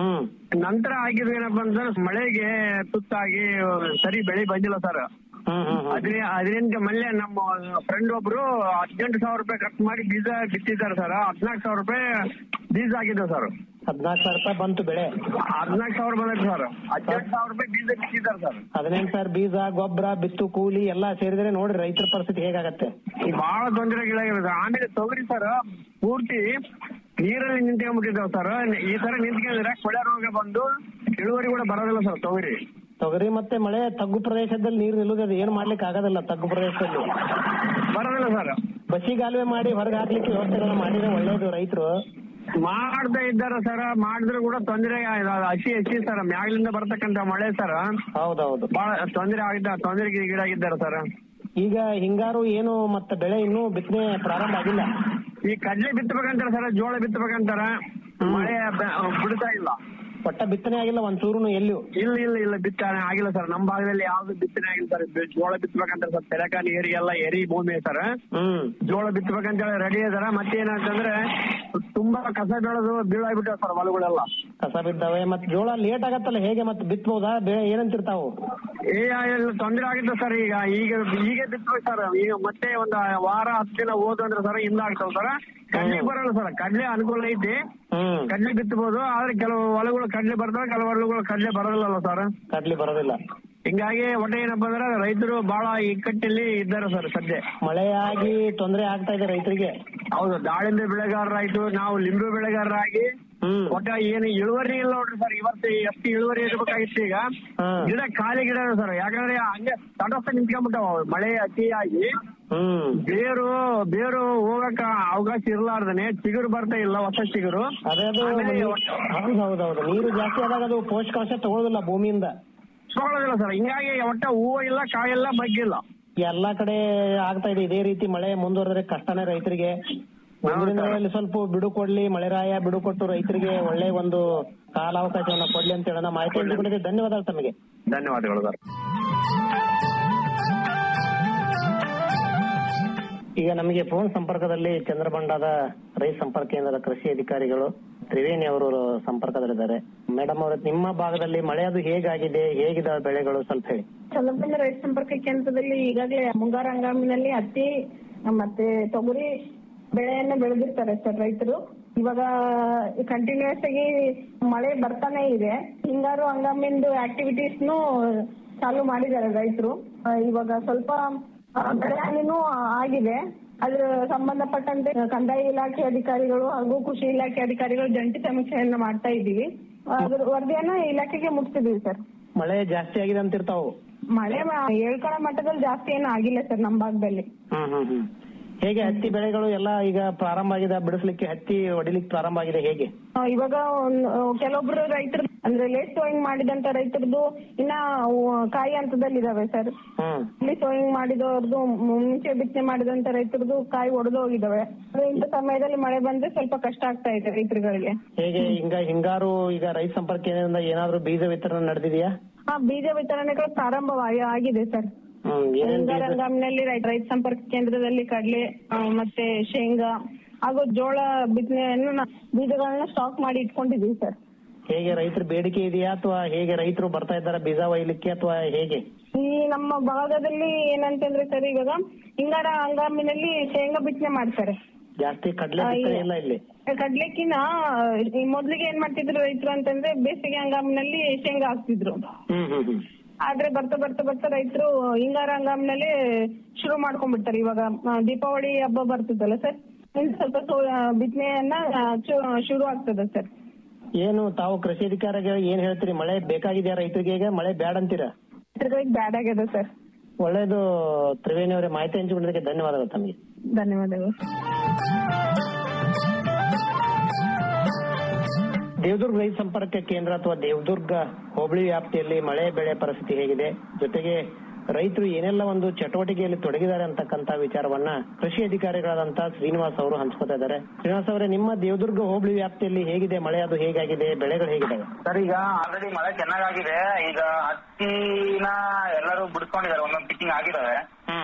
ನಂತರ ಆಗಿದ್ದು ಏನಪ್ಪಾ ಅಂದ್ರೆ ಮಳೆಗೆ ತುತ್ತಾಗಿ ಸರಿ ಬೆಳೆ ಬಂದಿಲ್ಲ ಸರ್ ಅದ್ರ ಅದರಿಂದ ಮಲ್ಲೆ ನಮ್ಮ ಫ್ರೆಂಡ್ ಒಬ್ರು ಹದಿನೆಂಟು ಸಾವಿರ ರೂಪಾಯಿ ಖರ್ಚು ಮಾಡಿ ಬೀಜ ಬಿತ್ತಿದ್ದಾರೆ ಸರ್ ಹದಿನಾಲ್ಕು ಸಾವಿರ ರೂಪಾಯಿ ಬೀಜ ಆಗಿದ್ದಾವೆ ಸರ್ ಹದಿನಾಲ್ಕು ಸಾವಿರ ರೂಪಾಯಿ ಬಂತು ಬೆಳೆ ಹದಿನಾಲ್ಕು ಸಾವಿರ ಬಂದೈತೆ ಸರ್ ಹದಿನೆಂಟು ಸಾವಿರ ರೂಪಾಯಿ ಬೀಜ ಬಿತ್ತಿದ್ದಾರೆ ಸರ್ ಹದಿನೆಂಟು ಸಾವಿರ ಬೀಜ ಗೊಬ್ಬರ ಬಿತ್ತು ಕೂಲಿ ಎಲ್ಲಾ ಸೇರಿದ್ರೆ ನೋಡಿ ರೈತರ ಪರಿಸ್ಥಿತಿ ಹೇಗಾಗತ್ತೆ ಬಹಳ ತೊಂದರೆಗಳಾಗಿವೆ ಸರ್ ಆಮೇಲೆ ತೊಗರಿ ಸರ್ ಪೂರ್ತಿ ನೀರಲ್ಲಿ ನಿಂತ್ಕೊಂಡ್ಬಿಟ್ಟಿದ್ದಾವೆ ಸರ್ ಈ ತರ ನಿಂತ್ಕೊಂಡ್ರೆ ಕೊಳೆ ರೋಗ ಬಂದು ಇಳುವರಿ ಕೂಡ ಬರೋದಿಲ್ಲ ಸರ್ ತೊಗರಿ ತೊಗರಿ ಮತ್ತೆ ಮಳೆ ತಗ್ಗು ಪ್ರದೇಶದಲ್ಲಿ ನೀರು ನಿಲ್ಲುತ್ತದೆ ಏನ್ ಮಾಡ್ಲಿಕ್ಕೆ ಆಗೋದಿಲ್ಲ ತಗ್ಗು ಪ್ರದೇಶದಲ್ಲಿ ಬರೋದಿಲ್ಲ ಸರ್ ಬಸಿಗಾಲುವೆ ಮಾಡಿ ಹೊರಗೆ ಹಾಕ್ಲಿಕ್ಕೆ ವ್ಯವಸ್ಥೆಗಳನ್ನ ಮಾಡಿದ್ರೆ ಒಳ್ಳೇದು ರೈತರು ಮಾಡ್ತಾ ಇದ್ದಾರೆ ಸರ್ ಮಾಡಿದ್ರು ಕೂಡ ತೊಂದರೆ ಹಸಿ ಹಸಿ ಸರ್ ಮ್ಯಾಗ್ಲಿಂದ ಬರ್ತಕ್ಕಂತ ಮಳೆ ಸರ್ ಹೌದೌದು ಬಹಳ ತೊಂದರೆ ಆಗಿದ್ದ ತೊಂದರೆಗೆ ಈಡಾಗಿದ್ದಾರೆ ಸರ್ ಈಗ ಹಿಂಗಾರು ಏನು ಮತ್ತೆ ಬೆಳೆ ಇನ್ನೂ ಬಿತ್ತನೆ ಪ್ರಾರಂಭ ಆಗಿಲ್ಲ ಈ ಕಡ್ಲೆ ಬಿತ್ತಬೇಕಂತಾರ ಸರ್ ಜೋಳ ಬಿತ್ತಬೇಕಂತಾರ ಮಳೆ ಬ- ಬಿಡ್ತಾ ಇಲ್ಲ ಒಟ್ಟ ಬಿತ್ತನೆ ಆಗಿಲ್ಲ ಒಂಚೂರುನು ಎಲ್ಲಿಯೂ ಇಲ್ಲ ಇಲ್ಲ ಇಲ್ಲ ಬಿತ್ತನೆ ಆಗಿಲ್ಲ ಸರ್ ನಮ್ಮ ಭಾಗದಲ್ಲಿ ಯಾವ್ದು ಬಿತ್ತನೆ ಆಗಿಲ್ಲ ಸರ್ ಬೆ- ಜೋಳ ಬಿತ್ತಬೇಕಂತ ಸರ್ ತೆಲಕ ನೀರಿಗೆಲ್ಲ ಎರಿ ಭೂಮಿ ಸರ್ ಜೋಳ ಬಿತ್ತಬೇಕಂತ ಹೇಳಿ ರೆಡಿ ಇದಾರ ಮತ್ತೆ ಏನಂತಂದ್ರೆ ತುಂಬಾ ಕಸ ಬೆಳೆದು ಬೀಳಾಗ್ಬಿಟ್ಟಾವ ಸರ್ ಹೊಲಗಳೆಲ್ಲ ಕಸ ಬಿದ್ದಾವೆ ಮತ್ತೆ ಜೋಳ ಲೇಟ್ ಆಗತ್ತಲ್ಲ ಹೇಗೆ ಮತ್ತೆ ಬಿತ್ತಬಹುದಾ ಬೆಳೆ ಏನಂತಿರ್ತಾವು ಏ ಎಲ್ಲ ತೊಂದರೆ ಆಗಿತ್ತು ಸರ್ ಈಗ ಈಗ ಈಗ ಬಿತ್ತಬೇಕು ಸರ್ ಈಗ ಮತ್ತೆ ಒಂದ್ ವಾರ ಹತ್ತು ದಿನ ಹೋದ್ ಅಂದ್ರೆ ಸರ್ ಹಿಂದ ಆಗ್ತಾವ ಸರ್ ಕಡ್ಲಿ ಬರಲ್ಲ ಸರ್ ಕಡ್ಲೆ ಅನುಕೂಲ ಐತಿ ಕಡ್ಲೆ ಬಿತ್ತಬಹುದು ಆದ್ರೆ ಕೆಲವು ಹೊಲಗಳು ಕಡ್ಲೆ ಬರ್ತವೆ ಕೆಲವು ಹೊಲಗಳು ಕಡ್ಲೆ ಬರೋದಿಲ್ಲ ಸರ್ ಕಡ್ಲಿ ಬರೋದಿಲ್ಲ ಹಿಂಗಾಗಿ ಒಟ್ಟೆ ಏನಪ್ಪಾ ಅಂದ್ರೆ ರೈತರು ಬಹಳ ಇಕ್ಕಟ್ಟಲ್ಲಿ ಇದ್ದಾರೆ ಸರ್ ಸದ್ಯ ಮಳೆಯಾಗಿ ತೊಂದರೆ ಆಗ್ತಾ ಇದೆ ರೈತರಿಗೆ ಹೌದು ದಾಳಿಂಬೆ ಬೆಳೆಗಾರರಾಯ್ತು ನಾವು ಲಿಂಬೆ ಬೆಳೆಗಾರರಾಗಿ ಒಟ್ಟ ಏನು ಇಳುವರಿ ಇಲ್ಲ ನೋಡ್ರಿ ಸರ್ ಇವತ್ತು ಎಷ್ಟು ಇಳುವರಿ ಇರ್ಬೇಕಾಗಿತ್ತು ಈಗ ಗಿಡ ಖಾಲಿ ಗಿಡ ಸರ್ ಯಾಕಂದ್ರೆ ಹಂಗೆ ತಟಸ್ಥ ನಿಂತ್ಕೊಂಡ್ಬಿಟ್ಟಾವ ಮಳೆ ಅತಿಯಾಗಿ ಬೇರು ಬೇರು ಹೋಗಕ್ಕ ಅವಕಾಶ ಇರ್ಲಾರ್ದನೆ ಚಿಗುರು ಬರ್ತಾ ಇಲ್ಲ ಹೊಸ ಚಿಗುರು ಅದೇ ಅದು ಆಮೇಲೆ ಹೌದು ಹೌದೌದು ನೀರು ಜಾಸ್ತಿ ಆದಾಗ ಅದು ಪೋಷಕಾಂಶ ತಗೊಳ್ಳೋದಿಲ್ಲ ಭೂಮಿಯಿಂದ ತಗೊಳ್ಳೋದಿಲ್ಲ ಸರ್ ಹಿಂಗಾಗಿ ಒಟ್ಟ ಹೂವು ಇಲ್ಲ ಕಾಯಿಲ್ಲ ಮಗ್ಗಿಲ್ಲ ಎಲ್ಲಾ ಕಡೆ ಆಗ್ತಾ ಇದೆ ಇದೇ ರೀತಿ ಮಳೆ ಮುಂದುವರೆದ್ರೆ ಕಷ್ಟನೇ ರೈತರಿಗೆ ಮುಂದಿನ ದಿನಗಳಲ್ಲಿ ಸ್ವಲ್ಪ ಬಿಡು ಕೊಡ್ಲಿ ಮಳೆರಾಯ ಬಿಡು ಕೊಟ್ಟು ರೈತರಿಗೆ ಒಳ್ಳೆ ಒಂದು ಕಾಲಾವಕಾಶವನ್ನ ಕೊಡ್ಲಿ ಅಂತ ಹೇಳೋಣ ಮಾಹಿತಿ ಹಂಚಿಕೊಂಡಿದ್ದಕ್ಕೆ ಧನ್ಯವಾದಗಳು ತಮಗೆ ಧನ್ಯವಾದಗಳು ಸರ್ ಈಗ ನಮಗೆ ಫೋನ್ ಸಂಪರ್ಕದಲ್ಲಿ ಚಂದ್ರಬಂಡಾದ ರೈತ ಸಂಪರ್ಕ ಕೇಂದ್ರದ ಕೃಷಿ ಅಧಿಕಾರಿಗಳು ತ್ರಿವೇಣಿ ಅವರು ಸಂಪರ್ಕದಲ್ಲಿದ್ದಾರೆ ಮೇಡಮ್ ಅವರ ನಿಮ್ಮ ಭಾಗದಲ್ಲಿ ಮಳೆ ಅದು ಹೇಗಾಗಿದೆ ಹೇಗಿದಾವೆ ಬೆಳೆಗಳು ಸ್ವಲ್ಪ ಹೇಳಿ ಚಂದ್ರಬಂಡ ರೈತ ಸಂಪರ್ಕ ಕೇಂದ್ರದಲ್ಲಿ ಈಗಾಗಲೇ ಮುಂಗಾರು ಹಂಗಾಮಿನಲ್ಲಿ ಹತ್ತಿ ಮತ್ತೆ ತೊಗರಿ ಬೆಳೆಯನ್ನ ಬೆಳೆದಿರ್ತಾರೆ ಸರ್ ರೈತರು ಇವಾಗ ಕಂಟಿನ್ಯೂಸ್ ಆಗಿ ಮಳೆ ಬರ್ತಾನೆ ಇದೆ ಹಿಂಗಾರು ಹಂಗಾಮಿಂದು ಆಕ್ಟಿವಿಟೀಸ್ನು ಚಾಲು ಮಾಡಿದ್ದಾರೆ ರೈತರು ಇವಾಗ ಸ್ವಲ್ಪ ಆ, ಬೆಳೆ ಹಾನಿನೂ ಆಗಿದೆ ಅದ್ರ ಸಂಬಂಧಪಟ್ಟಂತೆ ಕಂದಾಯ ಇಲಾಖೆ ಅಧಿಕಾರಿಗಳು ಹಾಗೂ ಕೃಷಿ ಇಲಾಖೆ ಅಧಿಕಾರಿಗಳು ಜಂಟಿ ಸಮೀಕ್ಷೆಯನ್ನ ಮಾಡ್ತಾ ಇದ್ದೀವಿ ಅದ್ರ ವರದಿಯನ್ನ ಇಲಾಖೆಗೆ ಮುಟ್ತಿದೀವಿ ಸರ್ ಮಳೆ ಜಾಸ್ತಿ ಆಗಿದೆ ಅಂತಿರ್ತಾವು ಮಳೆ ಮ- ಹೇಳ್ಕೊಳ್ಳೋ ಮಟ್ಟದಲ್ಲಿ ಜಾಸ್ತಿ ಏನು ಆಗಿಲ್ಲ ಸರ್ ನಮ್ಮ ಭಾಗದಲ್ಲಿ ಹ್ಮ್ ಹ್ಮ್ ಹ್ಮ್ ಹೇಗೆ ಹತ್ತಿ ಬೆಳೆಗಳು ಎಲ್ಲ ಈಗ ಪ್ರಾರಂಭ ಆಗಿದೆ ಬಿಡಿಸ್ಲಿಕ್ಕೆ ಹತ್ತಿ ಹೊಡಿಲಿಕ್ಕೆ ಪ್ರಾರಂಭ ಆಗಿದೆ ಹೇಗೆ ಆ, ಇವಾಗ ಒಂದ್- ಆ, ಕೆಲವೊಬ್ರು ರೈತರು ಅಂದ್ರೆ ಲೇಟ್ ಸೋಯಿಂಗ್ ಮಾಡಿದಂತ ರೈತರದ್ದು ಇನ್ನ ಅವು ಕಾಯಿ ಹಂತದಲ್ಲಿ ಇದಾವೆ ಸರ್ ಹ್ಮ್ ಇಲ್ಲಿ ಸೋಯಿಂಗ್ ಮಾಡಿದವ್ರದ್ದು ಮುಂಚೆ ಬಿತ್ತನೆ ಮಾಡಿದಂತ ರೈತರದ್ದು ಕಾಯಿ ಒಡೆದು ಹೋಗಿದಾವೆ ಅಂದ್ರೆ ಇಂಥ ಸಮಯದಲ್ಲಿ ಮಳೆ ಬಂದ್ರೆ ಸ್ವಲ್ಪ ಕಷ್ಟ ಆಗ್ತಾ ಇದೆ ರೈತರುಗಳಿಗೆ ಹೇಗೆ ಹಿಂಗ ಹಿಂಗಾರು ಈಗ ರೈತ ಸಂಪರ್ಕ ಕೇಂದ್ರದಿಂದ ಏನಾದ್ರು ಬೀಜ ವಿತರಣೆ ನಡೆದಿದೆಯಾ ಹಾ ಬೀಜ ವಿತರಣೆಗಳು ಪ್ರಾರಂಭ ಆಗಿದೆ ಸರ್ ಹ್ಮ್ ಏನೇನ್ ಬೀಜ ಹಿಂಗಾರಂಗಾಮಿನಲ್ಲಿ ರೈತ ರೈತ ಸಂಪರ್ಕ ಕೇಂದ್ರದಲ್ಲಿ ಕಡಲೆ ಆ, ಮತ್ತೆ ಶೇಂಗಾ ಹಾಗೂ ಜೋಳ ಬಿತ್ತನೆಯನ್ನು ನಾ- ಬೀಜಗಳನ್ನ ಸ್ಟಾಕ್ ಮಾಡಿ ಇಟ್ಕೊಂಡಿದೀವಿ ಸರ್ ಹೇಗೆ ರೈತರ ಬೇಡಿಕೆ ಇದೆಯಾ ಅಥವಾ ಹೇಗೆ ರೈತರು ಬರ್ತಾ ಇದ್ದಾರೆ ಬೀಜ ಒಯ್ಲಿಕ್ಕೆ ಅಥವಾ ಹೇಗೆ ಈ ನಮ್ಮ ಭಾಗದಲ್ಲಿ ಏನಂತಂದ್ರೆ ಸರ್ ಇವಾಗ ಹಿಂಗಾರ ಹಂಗಾಮಿನಲ್ಲಿ ಶೇಂಗಾ ಬಿತ್ತನೆ ಮಾಡ್ತಾರೆ ಜಾಸ್ತಿ ಕಡ್ಲೆ ಆ, ಬಿತ್ತನೆ ಈ- ಇಲ್ಲ ಇಲ್ಲಿ ಕಡ್ಲೆಕ್ಕಿನ ಈ ಮೊದ್ಲಿಗೆ ಏನ್ ಮಾಡ್ತಿದ್ರು ರೈತರು ಅಂತಂದ್ರೆ ಬೇಸಿಗೆ ಹಂಗಾಮಿನಲ್ಲಿ ಶೇಂಗಾ ಹಾಕ್ತಿದ್ರು ಹ್ಮ್ ಹ್ಮ್ ಹ್ಮ್ ಆದ್ರೆ ಬರ್ತಾ ಬರ್ತಾ ಬರ್ತಾ ರೈತರು ಹಿಂಗಾರ ಹಂಗಾಮಿನಲ್ಲಿ ಶುರು ಮಾಡ್ಕೊಂಡ್ಬಿಡ್ತಾರೆ ಇವಾಗ ಆ, ದೀಪಾವಳಿ ಹಬ್ಬ ಬರ್ತದಲ್ಲ ಸರ್ ಇನ್ನು ಸ್ವಲ್ಪ ಸೋ- ಆ, ಬಿತ್ತನೆಯನ್ನ ಆ, ಚು- ಶುರು ಆಗ್ತದೆ ಸರ್ ಏನು ತಾವು ಕೃಷಿ ಅಧಿಕಾರಿಗೆ ಏನ್ ಹೇಳ್ತೀರಿ ಮಳೆ ಬೇಕಾಗಿದೆಯಾ ರೈತರಿಗೆ ಈಗ ಮಳೆ ಬ್ಯಾಡ ಅಂತೀರಾ ರೈತರುಗಳಿಗೆ ಬ್ಯಾಡ್ ಆಗ್ಯದ ಸರ್ ಒಳ್ಳೇದು ತ್ರಿವೇಣಿ ಅವರೇ ಮಾಹಿತಿ ಹಂಚಿಕೊಂಡಿದ್ದಕ್ಕೆ ಧನ್ಯವಾದಗಳು ತಮಗೆ ಧನ್ಯವಾದಗಳು ದೇವದುರ್ಗ ರೈತ ಸಂಪರ್ಕ ಕೇಂದ್ರ ಅಥವಾ ದೇವದುರ್ಗ ಹೋಬಳಿ ವ್ಯಾಪ್ತಿಯಲ್ಲಿ ಮಳೆ ಬೆಳೆ ಪರಿಸ್ಥಿತಿ ಹೇಗಿದೆ ಜೊತೆಗೆ ರೈತರು ಏನೆಲ್ಲ ಒಂದು ಚಟುವಟಿಕೆಯಲ್ಲಿ ತೊಡಗಿದ್ದಾರೆ ಅಂತಕ್ಕಂತ ವಿಚಾರವನ್ನ ಕೃಷಿ ಅಧಿಕಾರಿಗಳಾದಂತ ಶ್ರೀನಿವಾಸ್ ಅವರು ಹಂಚ್ಕೋತಾ ಇದ್ದಾರೆ ಶ್ರೀನಿವಾಸ್ ಅವರೇ ನಿಮ್ಮ ದೇವದುರ್ಗ ಹೋಬಳಿ ವ್ಯಾಪ್ತಿಯಲ್ಲಿ ಹೇಗಿದೆ ಮಳೆ ಅದು ಹೇಗಾಗಿದೆ ಬೆಳೆಗಳು ಹೇಗಿದ್ದಾವೆ ಸರ್ ಈಗ ಆಲ್ರೆಡಿ ಮಳೆ ಚೆನ್ನಾಗಾಗಿದೆ ಈಗ ಹತ್ತಿನ ಎಲ್ಲರೂ ಬಿಡ್ಕೊಂಡಿದ್ದಾರೆ ಒಂದೊಂದು ಪಿಕ್ಕಿಂಗ್ ಆಗಿದಾವೆ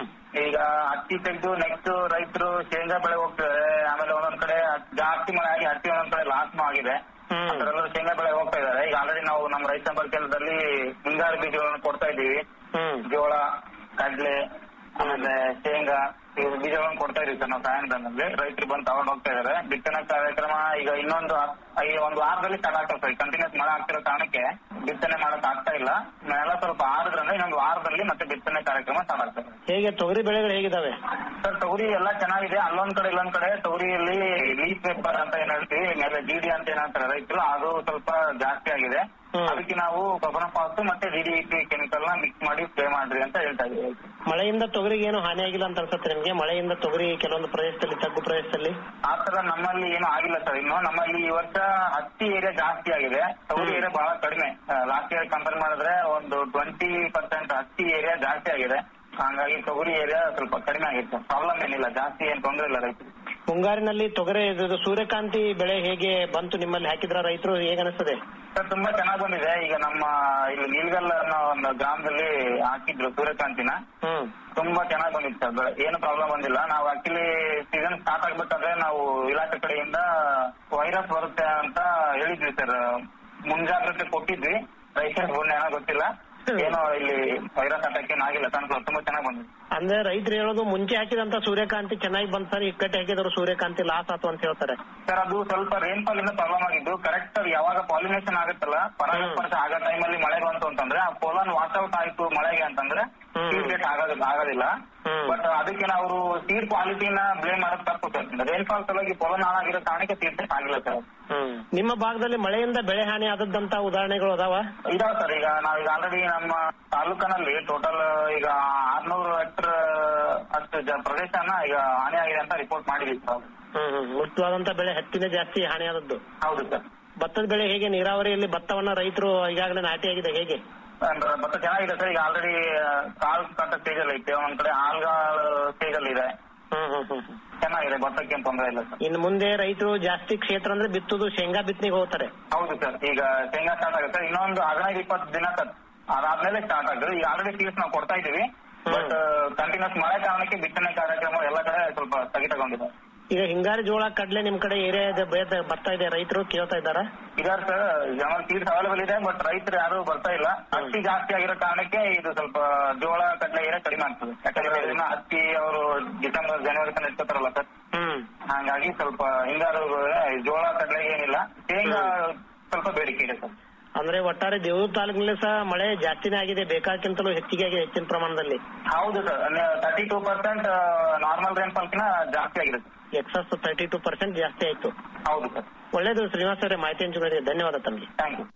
ಈಗ ಹತ್ತಿ ತೆಗೆದು ನೆಕ್ಸ್ಟ್ ರೈತರು ಶೇಂಗಾ ಬೆಳೆ ಹೋಗ್ತಿದ್ದಾರೆ ಆಮೇಲೆ ಒಂದೊಂದ್ ಕಡೆ ಜಾಸ್ತಿ ಮಳೆ ಆಗಿ ಹತ್ತಿ ಒಂದೊಂದ್ ಕಡೆ ಲಾಸ್ನು ಆಗಿದೆ ಅದರಲ್ಲೂ ಶೇಂಗಾ ಬೆಳೆ ಹೋಗ್ತಾ ಇದ್ದಾರೆ ಈಗ ಆಲ್ರೆಡಿ ನಾವು ನಮ್ಮ ರೈತ ಸಂಪರ್ಕ ಕೇಂದ್ರದಲ್ಲಿ ಹಿಂಗಾರು ಬೀಜಗಳನ್ನು ಕೊಡ್ತಾ ಇದ್ದೀವಿ ಜೋಳ ಕಡ್ಲೆ ಆಮೇಲೆ ಶೇಂಗಾ ಇವು ಬೀಜಗಳನ್ನು ಕೊಡ್ತಾ ಇದೀವಿ ಸರ್ ನಾವು ಸಾಯಂಕಾಲದಲ್ಲಿ ರೈತರು ಬಂದು ತಗೊಂಡು ಹೋಗ್ತಾ ಇದಾರೆ ಬಿತ್ತನೆ ಕಾರ್ಯಕ್ರಮ ಈಗ ಇನ್ನೊಂದು ಹ- ಈ ಒಂದು ವಾರದಲ್ಲಿ ಸ್ಟಾರ್ಟ್ ಆಗ್ತದೆ ಸರ್ ಕಂಟಿನ್ಯೂಸ್ ಮಳೆ ಆಗ್ತಿರೋ ಕಾರಣಕ್ಕೆ ಬಿತ್ತನೆ ಮಾಡಕ್ ಆಗ್ತಾ ಇಲ್ಲ ನೆಲ ಸ್ವಲ್ಪ ಆರಿದ್ರಂದ್ರೆ ಇನ್ನೊಂದು ವಾರದಲ್ಲಿ ಮತ್ತೆ ಬಿತ್ತನೆ ಕಾರ್ಯಕ್ರಮ ಸ್ಟಾರ್ಟ್ ಆಗ್ತದೆ ಹೇಗೆ ತೊಗರಿ ಬೆಳೆಗಳು ಹೇಗಿದ್ದಾವೆ ಸರ್ ತೊಗರಿ ಎಲ್ಲ ಚೆನ್ನಾಗಿದೆ ಅಲ್ಲೊಂದ್ ಕಡೆ ಇಲ್ಲೊಂದ್ ಕಡೆ ತೊಗರಿಯಲ್ಲಿ ಲೀಫ್ ಪೇಪರ್ ಅಂತ ಏನ್ ಹೇಳ್ತೀವಿ ಮೇಲೆ ಡಿಡಿ ಅಂತ ಏನ್ ಹೇಳ್ತಾರೆ ರೈತರು ಅದು ಸ್ವಲ್ಪ ಜಾಸ್ತಿ ಆಗಿದೆ ಅದಕ್ಕೆ ನಾವು ಕೊಬ್ಬರ ಪಾಸ್ ಮತ್ತೆ ಡಿಡಿಪಿ ಕೆಮಿಕಲ್ ನ ಮಿಕ್ಸ್ ಮಾಡಿ ಸ್ಪ್ರೇ ಮಾಡ್ರಿ ಅಂತ ಹೇಳ್ತಾ ಇದೀವಿ ಮಳೆಯಿಂದ ತೊಗರಿಗೆ ಏನು ಹಾನಿ ಆಗಿಲ್ಲ ಅಂತ ಅನ್ಸುತ್ತೆ ನಿಮ್ಗೆ ಮಳೆಯಿಂದ ತೊಗರಿ ಕೆಲವೊಂದು ಪ್ರದೇಶದಲ್ಲಿ ತಗ್ಗು ಪ್ರದೇಶದಲ್ಲಿ ಆ ತರ ನಮ್ಮಲ್ಲಿ ಏನು ಆಗಿಲ್ಲ ಸರ್ ಇನ್ನು ನಮ್ಮಲ್ಲಿ ಈ ವರ್ಷ ಹತ್ತಿ ಏರಿಯಾ ಜಾಸ್ತಿ ಆಗಿದೆ ತೊಗರಿ ಏರಿಯಾ ಬಹಳ ಕಡಿಮೆ ಲಾಸ್ಟ್ ಇಯರ್ ಕಂಪೇರ್ ಮಾಡಿದ್ರೆ ಒಂದು ಟ್ವೆಂಟಿ ಪರ್ಸೆಂಟ್ ಹತ್ತಿ ಏರಿಯಾ ಜಾಸ್ತಿ ಆಗಿದೆ ಹಂಗಾಗಿ ತೊಗರಿ ಏರಿಯಾ ಸ್ವಲ್ಪ ಕಡಿಮೆ ಆಗಿತ್ತು ಪ್ರಾಬ್ಲಮ್ ಏನಿಲ್ಲ ಜಾಸ್ತಿ ಏನ್ ತೊಂದ್ರೆ ಇಲ್ಲ ರೈತರು ಮುಂಗಾರಿನಲ್ಲಿ ತೊಗರಿ ಇದು ಸೂರ್ಯಕಾಂತಿ ಬೆಳೆ ಹೇಗೆ ಬಂತು ನಿಮ್ಮಲ್ಲಿ ಹಾಕಿದ್ರ ರೈತರು ಹೇಗೆ ಅನಿಸ್ತದೆ ಸರ್ ತುಂಬಾ ಚೆನ್ನಾಗಿ ಬಂದಿದೆ ಈಗ ನಮ್ಮ ಇಲ್ಲಿ ನೀಲ್ಗಲ್ ಅನ್ನೋ ಒಂದು ಗ್ರಾಮದಲ್ಲಿ ಹಾಕಿದ್ರು ಸೂರ್ಯಕಾಂತಿನ ತುಂಬಾ ಚೆನ್ನಾಗಿ ಬಂದಿತ್ತು ಸರ್ ಬೆಳೆ ಏನು ಪ್ರಾಬ್ಲಮ್ ಬಂದಿಲ್ಲ ನಾವು ಆಕ್ಚುಲಿ ಸೀಸನ್ ಸ್ಟಾರ್ಟ್ ಆಗ್ಬೇಕಾದ್ರೆ ನಾವು ಇಲಾಖೆ ಕಡೆಯಿಂದ ವೈರಸ್ ಬರುತ್ತೆ ಅಂತ ಹೇಳಿದ್ವಿ ಸರ್ ಮುಂಜಾಗ್ರತೆ ಕೊಟ್ಟಿದ್ವಿ ರೈತರಿಗೆ ಬಂದ ಏನೋ ಗೊತ್ತಿಲ್ಲ ಏನೋ ಇಲ್ಲಿ ವೈರಸ್ ಅಟ್ಯಾಕ್ ಏನು ಆಗಿಲ್ಲ ಸನ್ಫ್ಲವರ್ ತುಂಬಾ ಚೆನ್ನಾಗಿ ಬಂದಿದೆ ಅಂದ್ರೆ ರೈತರು ಹೇಳೋದು ಮುಂಚೆ ಹಾಕಿದಂತ ಸೂರ್ಯಕಾಂತಿ ಚೆನ್ನಾಗಿ ಬಂತಾರೆ ಇಕ್ಕಟ್ಟೆ ಹಾಕಿದ್ರು ಸೂರ್ಯಕಾಂತಿ ಲಾಸ್ ಆತು ಅಂತ ಹೇಳ್ತಾರೆ ಸರ್ ಅದು ಸ್ವಲ್ಪ ರೇನ್ಫಾಲ್ ಇಂದ ಪ್ರಾಬ್ಲಮ್ ಆಗಿದ್ದು ಕರೆಕ್ಟ್ ಯಾವಾಗ ಪಾಲಿನೇಷನ್ ಆಗುತ್ತಲ್ಲ ಪರಾಗಸ್ಪರ್ಶ ಆಗೋ ಟೈಮಲ್ಲಿ ಮಳೆ ಬಂತು ಅಂತಂದ್ರೆ ಆ ಪೋಲನ್ ವಾಟ್ಔಟ್ ಆಯ್ತು ಮಳೆಗೆ ಅಂತಂದ್ರೆ ಸೀಡ್ ಗೇಟ್ ಆಗೋದಿಲ್ಲ ಆಗೋದಿಲ್ಲ ಬಟ್ ಅದಕ್ಕೆ ನಾವು ಸೀಡ್ ಕ್ವಾಲಿಟಿನ ಬ್ಲೇಮ್ ಮಾಡೋದು ತಪ್ಪು ಸರ್ ರೇನ್ಫಾಲ್ ಸಲುವಾಗಿ ಪೋಲನ್ ಹಾಳಾಗಿರೋ ಕಾರಣಕ್ಕೆ ಸೀಡ್ ಗೇಟ್ ಆಗಿಲ್ಲ ಸರ್ ನಿಮ್ಮ ಭಾಗದಲ್ಲಿ ಮಳೆಯಿಂದ ಬೆಳೆ ಹಾನಿ ಆದದ್ದಂತ ಉದಾಹರಣೆಗಳು ಅದಾವ ಇದಾವ ಸರ್ ಈಗ ನಾವೀಗ ಆಲ್ರೆಡಿ ನಮ್ಮ ತಾಲೂಕಿನಲ್ಲಿ ಟೋಟಲ್ ಈಗ ಆರ್ನೂರು ಹೆಕ್ಟರ್ ಅಷ್ಟು ಜ- ಪ್ರದೇಶನ ಈಗ ಹಾನಿ ಆಗಿದೆ ಅಂತ ರಿಪೋರ್ಟ್ ಮಾಡಿದೀವಿ ಸರ್ ಹ್ಮ್ ಹ್ಮ್ ಮುಖ್ಯವಾದಂತ ಬೆಳೆ ಹತ್ತಿನೇ ಜಾಸ್ತಿ ಹಾನಿ ಆದದ್ದು ಹೌದು ಸರ್ ಭತ್ತದ ಬೆಳೆ ಹೇಗೆ ನೀರಾವರಿಯಲ್ಲಿ ಭತ್ತವನ್ನ ರೈತರು ಈಗಾಗಲೇ ನಾಟಿ ಆಗಿದೆ ಹೇಗೆ ಅಂದ್ರೆ ಭತ್ತ ಚೆನ್ನಾಗಿದೆ ಸರ್ ಈಗ ಆಲ್ರೆಡಿ ಕಾಲ್ ಕಟ್ಟ ಸ್ಟೇಜ್ ಅಲ್ಲಿ ಐತೆ ಒಂದ್ ಕಡೆ ಆಲ್ಗಾಳ್ ಸ್ಟೇಜ್ ಅಲ್ಲಿ ಇದೆ ಚೆನ್ನಾಗಿದೆ ಭತ್ತಕ್ಕೆ ಏನ್ ತೊಂದರೆ ಇಲ್ಲ ಸರ್ ಇನ್ನು ಮುಂದೆ ರೈತರು ಜಾಸ್ತಿ ಕ್ಷೇತ್ರ ಅಂದ್ರೆ ಬಿತ್ತುದು ಶೇಂಗಾ ಬಿತ್ತನೆಗೆ ಹೋಗ್ತಾರೆ ಹೌದು ಸರ್ ಈಗ ಶೇಂಗಾ ಸ್ಟಾರ್ಟ್ ಆಗುತ್ತೆ ಇನ್ನೊಂದು ಹದಿನೈದು ಇಪ್ಪತ್ತು ದಿನ ಸರ್ ಅದಾದ್ಮೇಲೆ ಸ್ಟಾರ್ಟ್ ಆಗುತ್ತೆ ಈಗ ಆಲ್ರೆಡಿ ಸೀಡ್ಸ್ ನಾವು ಕೊಡ್ತಾ ಇದೀವಿ ಬಟ್ ಕಂಟಿನ್ಯೂಸ್ ಮಳೆ ಕಾರಣಕ್ಕೆ ಬಿತ್ತನೆ ಕಾರ್ಯಕ್ರಮ ಎಲ್ಲ ಕಡೆ ಸ್ವಲ್ಪ ಸ್ಥಗಿತಗೊಂಡಿದೆ ಈಗ ಹಿಂಗಾರಿ ಜೋಳ ಕಡ್ಲೆ ನಿಮ್ ಕಡೆ ಏರಿಯಾ ಬರ್ತಾ ಇದೆ ರೈತರು ಕೇಳ್ತಾ ಇದ್ದಾರ ಇದಾರೆ ಸರ್ ನಮ್ಮ ಸೀಡ್ಸ್ ಅವೈಲೇಬಲ್ ಇದೆ ಬಟ್ ರೈತರು ಯಾರು ಬರ್ತಾ ಇಲ್ಲ ಹತ್ತಿ ಜಾಸ್ತಿ ಆಗಿರೋ ಕಾರಣಕ್ಕೆ ಇದು ಸ್ವಲ್ಪ ಜೋಳ ಕಡಲೆ ಏರಿಯಾ ಕಡಿಮೆ ಆಗ್ತದೆ ಯಾಕಂದ್ರೆ ಇದನ್ನ ಹತ್ತಿ ಅವರು ಡಿಸೆಂಬರ್ ಜನವರಿ ತನಕ ಇಟ್ಕೋತಾರಲ್ಲ ಸರ್ ಹಂಗಾಗಿ ಸ್ವಲ್ಪ ಹಿಂಗಾರು ಜೋಳ ಕಡಲೆ ಏನಿಲ್ಲ ಶೇಂಗಾ ಸ್ವಲ್ಪ ಬೇಡಿಕೆ ಇದೆ ಸರ್ ಅಂದ್ರೆ ಒಟ್ಟಾರೆ ದೇವೂರು ತಾಲೂಕಿನಲ್ಲಿ ಸಹ ಮಳೆ ಜಾಸ್ತಿನೇ ಆಗಿದೆ ಬೇಕಾಗಿಂತಲೂ ಹೆಚ್ಚಿಗೆ ಆಗಿದೆ ಹೆಚ್ಚಿನ ಪ್ರಮಾಣದಲ್ಲಿ ಹೌದು sir thirty two percent normal ರೇನ್ಫಾಲ್ಕಿನ ಜಾಸ್ತಿ ಆಗಿದೆ sir excess thirty two percent ಜಾಸ್ತಿ ಆಯ್ತು ಹೌದು ಸರ್ ಒಳ್ಳೇದು ಶ್ರೀನಿವಾಸ್ ಅವರೇ ಮಾಹಿತಿ ಹಂಚಿಕೊಂಡಿದೆ ಧನ್ಯವಾದ ತಮಗೆ ಥ್ಯಾಂಕ್ ಯು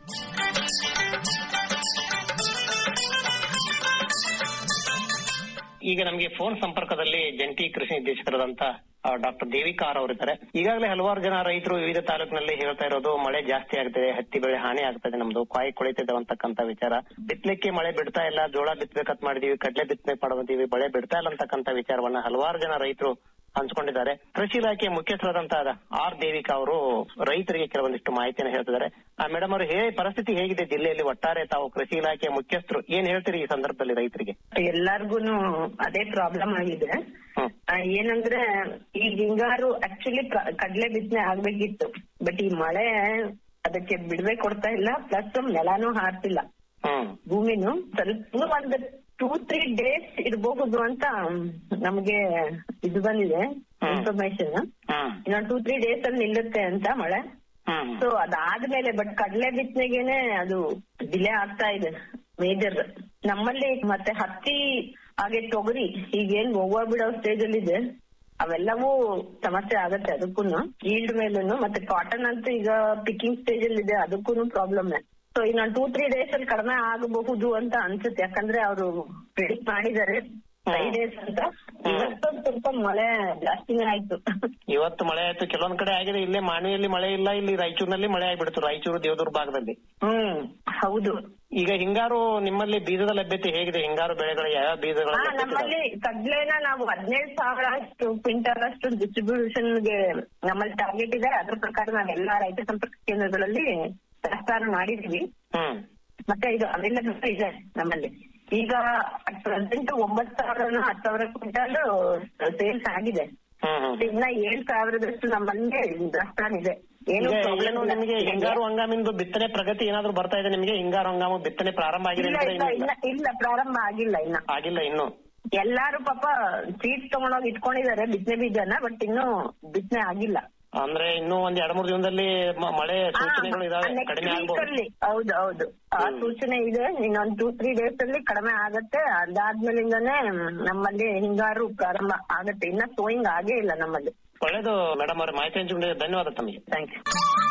ಈಗ ನಮಗೆ ಫೋನ್ ಸಂಪರ್ಕದಲ್ಲಿ ಜಂಟಿ ಕೃಷಿ ನಿರ್ದೇಶಕರಾದಂತ ಡಾಕ್ಟರ್ ದೇವಿಕಾ ಅವರಿದ್ದಾರೆ ಈಗಾಗಲೇ ಹಲವಾರು ಜನ ರೈತರು ವಿವಿಧ ತಾಲೂಕಿನಲ್ಲಿ ಹೇಳ್ತಾ ಇರೋದು ಮಳೆ ಜಾಸ್ತಿ ಆಗ್ತಿದೆ ಹತ್ತಿ ಬೆಳೆ ಹಾನಿ ಆಗ್ತದೆ ನಮ್ದು ಕಾಯಿ ಕೊಳಿತಿದೆ ಅಂತಕ್ಕಂತ ವಿಚಾರ ಬಿತ್ತಲಿಕ್ಕೆ ಮಳೆ ಬಿಡ್ತಾ ಇಲ್ಲ ಜೋಳ ಬಿತ್ತಬೇಕಂತ ಮಾಡಿದೀವಿ ಕಡ್ಲೆ ಬಿತ್ತನೆ ಮಾಡಿದೀವಿ ಮಳೆ ಬಿಡ್ತಾ ಇಲ್ಲ ಅಂತಕ್ಕಂತ ವಿಚಾರವನ್ನ ಹಲವಾರು ಜನ ರೈತರು ಹಂಚ್ಕೊಂಡಿದ್ದಾರೆ ಕೃಷಿ ಇಲಾಖೆ ಮುಖ್ಯಸ್ಥರಾದಂತಹ ಆರ್ ದೇವಿಕಾ ಅವರು ರೈತರಿಗೆ ಕೆಲವೊಂದಿಷ್ಟು ಮಾಹಿತಿಯನ್ನು ಹೇಳ್ತಿದ್ದಾರೆ ಆ ಮೇಡಮ್ ಅವರು ಹೇ ಪರಿಸ್ಥಿತಿ ಹೇಗಿದೆ ಜಿಲ್ಲೆಯಲ್ಲಿ ಒಟ್ಟಾರೆ ತಾವು ಕೃಷಿ ಇಲಾಖೆಯ ಮುಖ್ಯಸ್ಥರು ಏನ್ ಹೇಳ್ತೀರಿ ಈ ಸಂದರ್ಭದಲ್ಲಿ ರೈತರಿಗೆ ಎಲ್ಲಾರ್ಗುನು ಅದೇ ಪ್ರಾಬ್ಲಮ್ ಆಗಿದೆ ಆ, ಏನಂದ್ರೆ ಈ ಹಿಂಗಾರು ಆಕ್ಚುಲಿ ಕಡ್ಲೆ ಬಿತ್ತನೆ ಆಗ್ಬೇಕಿತ್ತು ಬಟ್ ಈ ಮಳೆ ಅದಕ್ಕೆ ಬಿಡುವೆ ಕೊಡ್ತಾ ಇಲ್ಲ ಪ್ಲಸ್ ನೆಲಾನು ಹಾರ್ತಿಲ್ಲ ಭೂಮಿನು ಸ್ವಲ್ಪ ಒಂದು ಟೂ ತ್ರೀ ಡೇಸ್ ಇರಬಹುದು ಅಂತ ನಮ್ಗೆ ಇದು ಬಂದಿದೆ ಇನ್ಫಾರ್ಮೇಶನ್ ಇನ್ನೊಂದು ಟೂ ತ್ರೀ ಡೇಸ್ ಅಲ್ಲಿ ನಿಲ್ಲುತ್ತೆ ಅಂತ ಮಳೆ ಸೊ ಅದಾದ್ಮೇಲೆ ಬಟ್ ಕಡ್ಲೆ ಬಿತ್ತನೆಗೆನೆ ಅದು ಡಿಲೇ ಆಗ್ತಾ ಇದೆ ಮೇಜರ್ ನಮ್ಮಲ್ಲಿ ಮತ್ತೆ ಹತ್ತಿ ಹಾಗೆ ತೊಗರಿ ಈಗೇನ್ ಹೋಗುವ ಬಿಡೋ ಸ್ಟೇಜ್ ಅಲ್ಲಿ ಇದೆ ಅವೆಲ್ಲವೂ ಸಮಸ್ಯೆ ಆಗತ್ತೆ ಅದಕ್ಕೂ ಈಲ್ಡ್ ಮೇಲೂ ಮತ್ತೆ ಕಾಟನ್ ಅಂತೂ ಈಗ ಪಿಕ್ಕಿಂಗ್ ಸ್ಟೇಜ್ ಅಲ್ಲಿ ಇದೆ ಅದಕ್ಕೂ ಪ್ರಾಬ್ಲಮ್ ಸೊ ಇನ್ನೊಂದು ಟೂ ತ್ರೀ ಡೇಸ್ ಅಲ್ಲಿ ಕಡಿಮೆ ಆಗಬಹುದು ಅಂತ ಅನ್ಸುತ್ತೆ ಯಾಕಂದ್ರೆ ಅವರು ಪ್ರಿಡಿಕ್ಟ್ ಮಾಡಿದ್ದಾರೆ ಫೈವ್ ಡೇಸ್ ಅಂತ ಇವತ್ತು ಸ್ವಲ್ಪ ಮಳೆ ಜಾಸ್ತಿನೇ ಆಯ್ತು ಇವತ್ತು ಮಳೆ ಆಯ್ತು ಕೆಲವೊಂದ್ ಕಡೆ ಆಗಿದೆ ಇಲ್ಲೇ ಮಾಣಿಯಲ್ಲಿ ಮಳೆ ಇಲ್ಲ ಇಲ್ಲಿ ರಾಯಚೂರಿನಲ್ಲಿ ಮಳೆ ಆಗ್ಬಿಡ್ತು ರಾಯಚೂರು ದೇವದುರ್ಗ ಭಾಗದಲ್ಲಿ ಹ್ಮ್ ಹೌದು ಈಗ ಹಿಂಗಾರು ನಿಮ್ಮಲ್ಲಿ ಬೀಜದ ಲಭ್ಯತೆ ಹೇಗಿದೆ ಹಿಂಗಾರು ಬೆಳೆಗಳ ಯಾವ ಬೀಜಗಳ ಹಾ ಲಭ್ಯತೆ ನಮ್ಮಲ್ಲಿ ಕಡ್ಲೆನ ನಾವು ಹದಿನೇಳು ಸಾವಿರ ಅಷ್ಟು ಕ್ವಿಂಟಲ್ ಅಷ್ಟು ಡಿಸ್ಟ್ರಿಬ್ಯೂಷನ್ ಗೆ ನಮ್ಮಲ್ಲಿ ಟಾರ್ಗೆಟ್ ಇದೆ ಅದ್ರ ಪ್ರಕಾರ ನಾವೆಲ್ಲ ರೈತ ಸಂಪರ್ಕ ಕೇಂದ್ರಗಳಲ್ಲಿ ಪ್ರಸ್ತಾರ ಮಾಡಿದೀವಿ ಹ್ಮ್ ಮತ್ತೆ ಇದು ಅವೈಲಬಲ್ ಇದೆ ನಮ್ಮಲ್ಲಿ ಈಗ ಅಟ್ ಪ್ರೆಸೆಂಟ್ ಒಂಬತ್ ಸಾವಿರ ಹತ್ತು ಸಾವಿರ ಕ್ವಿಂಟಲ್ ಸೇಲ್ಸ್ ಆಗಿದೆ ಇನ್ನ ಏಳ್ ಸಾವಿರದಷ್ಟು ನಮ್ಮಲ್ಲಿ ದಾಸ್ತಾನ್ ಇದೆ ಏನು ಈಗ problem ಏನು ಇಲ್ಲ. ನಿಮಗೆ ಹಿಂಗಾರು ಹಂಗಾಮಿಂದು ಬಿತ್ತನೆ ಪ್ರಗತಿ ಏನಾದ್ರು ಬರ್ತಾ ಇದೆ ನಿಮಗೆ ಹಿಂಗಾರು ಹಂಗಾಮು ಬಿತ್ತನೆ ಪ್ರಾರಂಭ ಆಗಿದೆ ಇಲ್ಲ ಅಂದ್ರೆ ಇಲ್ಲ ಇನ್ನೂ ಇಲ್ಲ ಇಲ್ಲ ಪ್ರಾರಂಭ ಆಗಿಲ್ಲ ಇನ್ನ ಆಗಿಲ್ಲ ಇನ್ನು ಎಲ್ಲಾರು ಪಾಪ ಸೀಟ್ ತಗೊಂಡೋಗಿ ಇಟ್ಕೊಂಡಿದ್ದಾರೆ ಬಿತ್ತನೆ ಬೀಜನ ಬಟ್ ಇನ್ನು ಬಿತ್ತನೆ ಆಗಿಲ್ಲ ಅಂದ್ರೆ ಇನ್ನೂ ಒಂದ್ ಎರಡ್ ಮೂರ್ ದಿನದಲ್ಲಿ ಮ- ಮಳೆ ಸೂಚನೆಗಳು ಇದಾವೆ ನೆಕ್ಸ್ಟ್ ಕಡಿಮೆ ವೀಕ್ ಆಗ್ಬೋದು ಅಲ್ಲಿ ಹೌದು ಹೌದು ಆ ಸೂಚನೆ ಇದೆ ಇನ್ನೊಂದ್ ಟೂ ತ್ರೀ ಡೇಸ್ ಅಲ್ಲಿ ಕಡಿಮೆ ಆಗತ್ತೆ ಅದಾದ್ಮೇಲಿಂದಾನೇ ನಮ್ಮಲ್ಲಿ ಹಿಂಗಾರು ಪ್ರಾರಂಭ ಆಗತ್ತೆ ಇನ್ನ ಸೋಯಿಂಗ್ ಆಗೇ ಇಲ್ಲ ನಮ್ಮಲ್ಲಿ ಒಳ್ಳೇದು ಮೇಡಮ್ ಅವ್ರ ಮಾಹಿತಿ ಹಂಚಿಕೊಂಡಿದ್ದೆ ಧನ್ಯವಾದ ತಮಗೆ ಥ್ಯಾಂಕ್ ಯು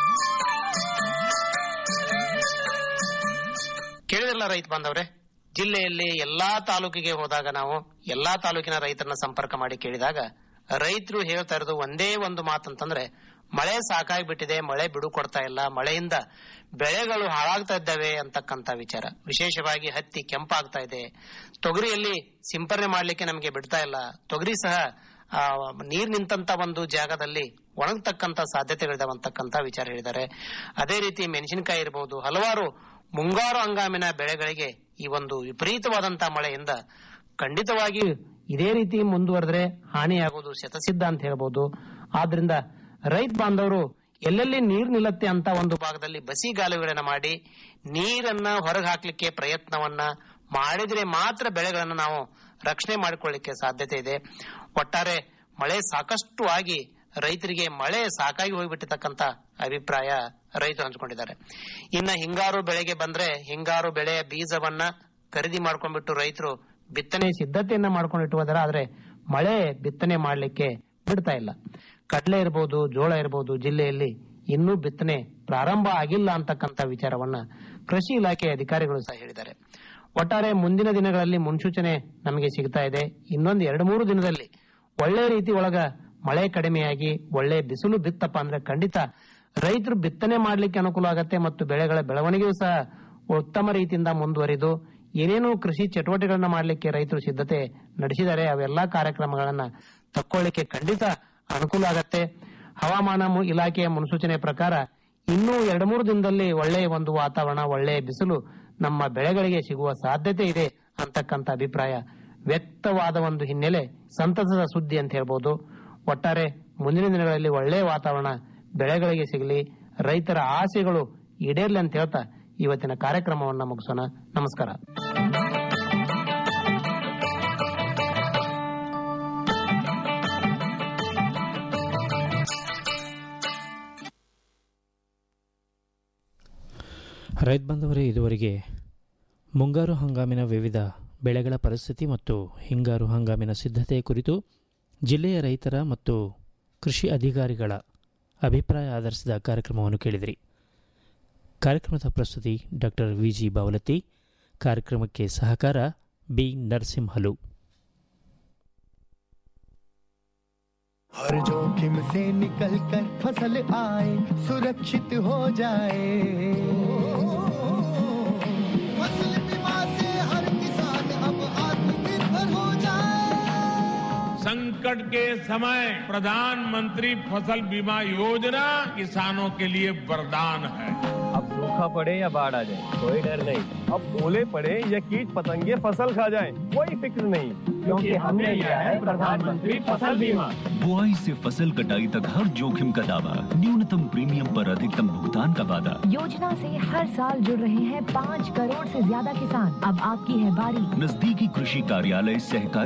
ಕೇಳಿದ್ರಲ್ಲ ರೈತ ಬಾಂಧವ್ರೆ ಜಿಲ್ಲೆಯಲ್ಲಿ ಎಲ್ಲಾ ತಾಲೂಕಿಗೆ ಹೋದಾಗ ನಾವು ಎಲ್ಲಾ ತಾಲೂಕಿನ ರೈತರನ್ನ ಸಂಪರ್ಕ ಮಾಡಿ ಕೇಳಿದಾಗ ರೈತರು ಹೇಳ್ತಾ ಇರೋದು ಒಂದೇ ಒಂದು ಮಾತಂತಂದ್ರೆ ಮಳೆ ಸಾಕಾಗ್ಬಿಟ್ಟಿದೆ ಮಳೆ ಬಿಡು ಕೊಡ್ತಾ ಇಲ್ಲ ಮಳೆಯಿಂದ ಬೆಳೆಗಳು ಹಾಳಾಗ್ತಾ ಇದ್ದಾವೆ ಅಂತಕ್ಕಂತ ವಿಚಾರ ವಿಶೇಷವಾಗಿ ಹತ್ತಿ ಕೆಂಪಾಗ್ತಾ ಇದೆ ತೊಗರಿಯಲ್ಲಿ ಸಿಂಪರಣೆ ಮಾಡ್ಲಿಕ್ಕೆ ನಮಗೆ ಬಿಡ್ತಾ ಇಲ್ಲ ತೊಗರಿ ಸಹ ಆ, ನೀರ್ ನಿಂತಂತ ಒಂದು ಜಾಗದಲ್ಲಿ ಒಣಗತಕ್ಕಂತ ಸಾಧ್ಯತೆಗಳಿದಾವೆ ಅಂತಕ್ಕಂತ ವಿಚಾರ ಹೇಳಿದ್ದಾರೆ ಅದೇ ರೀತಿ ಮೆಣಸಿನಕಾಯಿ ಇರಬಹುದು ಹಲವಾರು ಮುಂಗಾರು ಹಂಗಾಮಿನ ಬೆಳೆಗಳಿಗೆ ಈ ಒಂದು ವಿಪರೀತವಾದಂತ ಮಳೆಯಿಂದ ಖಂಡಿತವಾಗಿ ಇದೇ ರೀತಿ ಮುಂದುವರೆದ್ರೆ ಹಾನಿಯಾಗೋದು ಶತಸಿದ್ಧ ಅಂತ ಹೇಳ್ಬೋದು ಆದ್ರಿಂದ ರೈತ ಬಾಂಧವರು ಎಲ್ಲೆಲ್ಲಿ ನೀರು ನಿಲ್ಲತ್ತೆ ಅಂತ ಒಂದು ಭಾಗದಲ್ಲಿ ಬಸಿಗಾಲುಗಳನ್ನ ಮಾಡಿ ನೀರನ್ನ ಹೊರಗೆ ಹಾಕ್ಲಿಕ್ಕೆ ಪ್ರಯತ್ನವನ್ನ ಮಾಡಿದ್ರೆ ಮಾತ್ರ ಬೆಳೆಗಳನ್ನ ನಾವು ರಕ್ಷಣೆ ಮಾಡಿಕೊಳ್ಳಿಕ್ಕೆ ಸಾಧ್ಯತೆ ಇದೆ ಒಟ್ಟಾರೆ ಮಳೆ ಸಾಕಷ್ಟು ಆಗಿ ರೈತರಿಗೆ ಮಳೆ ಸಾಕಾಗಿ ಹೋಗ್ಬಿಟ್ಟಿರ್ತಕ್ಕಂತ ಅಭಿಪ್ರಾಯ ರೈತರು ಹಂಚ್ಕೊಂಡಿದ್ದಾರೆ ಇನ್ನ ಹಿಂಗಾರು ಬೆಳೆಗೆ ಬಂದ್ರೆ ಹಿಂಗಾರು ಬೆಳೆಯ ಬೀಜವನ್ನ ಖರೀದಿ ಮಾಡ್ಕೊಂಡ್ಬಿಟ್ಟು ರೈತರು ಬಿತ್ತನೆ ಸಿದ್ಧತೆಯನ್ನ ಮಾಡ್ಕೊಂಡಿಟ್ಟು ಆದ್ರೆ ಮಳೆ ಬಿತ್ತನೆ ಮಾಡ್ಲಿಕ್ಕೆ ಬಿಡ್ತಾ ಇಲ್ಲ ಕಡಲೆ ಇರಬಹುದು ಜೋಳ ಇರಬಹುದು ಜಿಲ್ಲೆಯಲ್ಲಿ ಇನ್ನೂ ಬಿತ್ತನೆ ಪ್ರಾರಂಭ ಆಗಿಲ್ಲ ಅಂತಕ್ಕಂತ ವಿಚಾರವನ್ನ ಕೃಷಿ ಇಲಾಖೆ ಅಧಿಕಾರಿಗಳು ಸಹ ಹೇಳಿದ್ದಾರೆ ಒಟ್ಟಾರೆ ಮುಂದಿನ ದಿನಗಳಲ್ಲಿ ಮುನ್ಸೂಚನೆ ನಮಗೆ ಸಿಗ್ತಾ ಇದೆ ಇನ್ನೊಂದು ಎರಡು ಮೂರು ದಿನದಲ್ಲಿ ಒಳ್ಳೆ ರೀತಿ ಒಳಗ ಮಳೆ ಕಡಿಮೆಯಾಗಿ ಒಳ್ಳೆ ಬಿಸಿಲು ಬಿತ್ತಪ್ಪ ಅಂದ್ರೆ ಖಂಡಿತ ರೈತರು ಬಿತ್ತನೆ ಮಾಡ್ಲಿಕ್ಕೆ ಅನುಕೂಲ ಆಗತ್ತೆ ಮತ್ತು ಬೆಳೆಗಳ ಬೆಳವಣಿಗೆಯೂ ಸಹ ಉತ್ತಮ ರೀತಿಯಿಂದ ಮುಂದುವರಿದು ಏನೇನು ಕೃಷಿ ಚಟುವಟಿಕೆಗಳನ್ನ ಮಾಡಲಿಕ್ಕೆ ರೈತರು ಸಿದ್ಧತೆ ನಡೆಸಿದ್ದಾರೆ ಅವೆಲ್ಲಾ ಕಾರ್ಯಕ್ರಮಗಳನ್ನ ತಕ್ಕೊಳ್ಳಿಕ್ಕೆ ಖಂಡಿತ ಅನುಕೂಲ ಆಗತ್ತೆ ಹವಾಮಾನ ಮು- ಇಲಾಖೆಯ ಮುನ್ಸೂಚನೆ ಪ್ರಕಾರ ಇನ್ನೂ ಎರಡು ಮೂರು ದಿನದಲ್ಲಿ ಒಳ್ಳೆಯ ಒಂದು ವಾತಾವರಣ ಒಳ್ಳೆಯ ಬಿಸಿಲು ನಮ್ಮ ಬೆಳೆಗಳಿಗೆ ಸಿಗುವ ಸಾಧ್ಯತೆ ಇದೆ ಅಂತಕ್ಕಂಥ ಅಭಿಪ್ರಾಯ ವ್ಯಕ್ತವಾದ ಒಂದು ಹಿನ್ನೆಲೆ ಸಂತಸದ ಸುದ್ದಿ ಅಂತ ಹೇಳ್ಬೋದು ಒಟ್ಟಾರೆ ಮುಂದಿನ ದಿನಗಳಲ್ಲಿ ಒಳ್ಳೆಯ ವಾತಾವರಣ ಬೆಳೆಗಳಿಗೆ ಸಿಗಲಿ ರೈತರ ಆಸೆಗಳು ಈಡೇರ್ಲಿ ಅಂತ ಹೇಳ್ತಾ ಇವತ್ತಿನ ಕಾರ್ಯಕ್ರಮವನ್ನ ಮುಗಿಸೋಣ ನಮಸ್ಕಾರ ರೈತ ಬಾಂಧವರೇ ಇದುವರೆಗೆ ಮುಂಗಾರು ಹಂಗಾಮಿನ ವಿವಿಧ ಬೆಳೆಗಳ ಪರಿಸ್ಥಿತಿ ಮತ್ತು ಹಿಂಗಾರು ಹಂಗಾಮಿನ ಸಿದ್ಧತೆ ಕುರಿತು ಜಿಲ್ಲೆಯ ರೈತರ ಮತ್ತು ಕೃಷಿ ಅಧಿಕಾರಿಗಳ ಅಭಿಪ್ರಾಯ ಆಧರಿಸಿದ ಕಾರ್ಯಕ್ರಮವನ್ನು ಕೇಳಿದಿರಿ ಕಾರ್ಯಕ್ರಮದ ಪ್ರಸ್ತುತಿ ಡಾಕ್ಟರ್ ವಿ ಜಿ ಬಾವಲತ್ತಿ ಕಾರ್ಯಕ್ರಮಕ್ಕೆ ಸಹಕಾರ ಬಿ ನರಸಿಂಹಲು हर जोखिम से निकल कर फसल आए सुरक्षित हो जाए फसल बीमा से हर किसान अब आत्मनिर्भर हो जाए संकट के समय प्रधानमंत्री फसल बीमा योजना किसानों के लिए वरदान है अब सूखा पड़े या बाढ़ आ जाए कोई डर नहीं अब ओले पड़े या कीट पतंगे फसल खा जाए कोई फिक्र नहीं क्योंकि हमने लिया है प्रधानमंत्री फसल बीमा बुआई से फसल कटाई तक हर जोखिम का दावा न्यूनतम प्रीमियम पर अधिकतम भुगतान का वादा योजना से हर साल जुड़ रहे हैं पाँच करोड़ से ज्यादा किसान अब आपकी है बारी नजदीकी कृषि कार्यालय सहकारी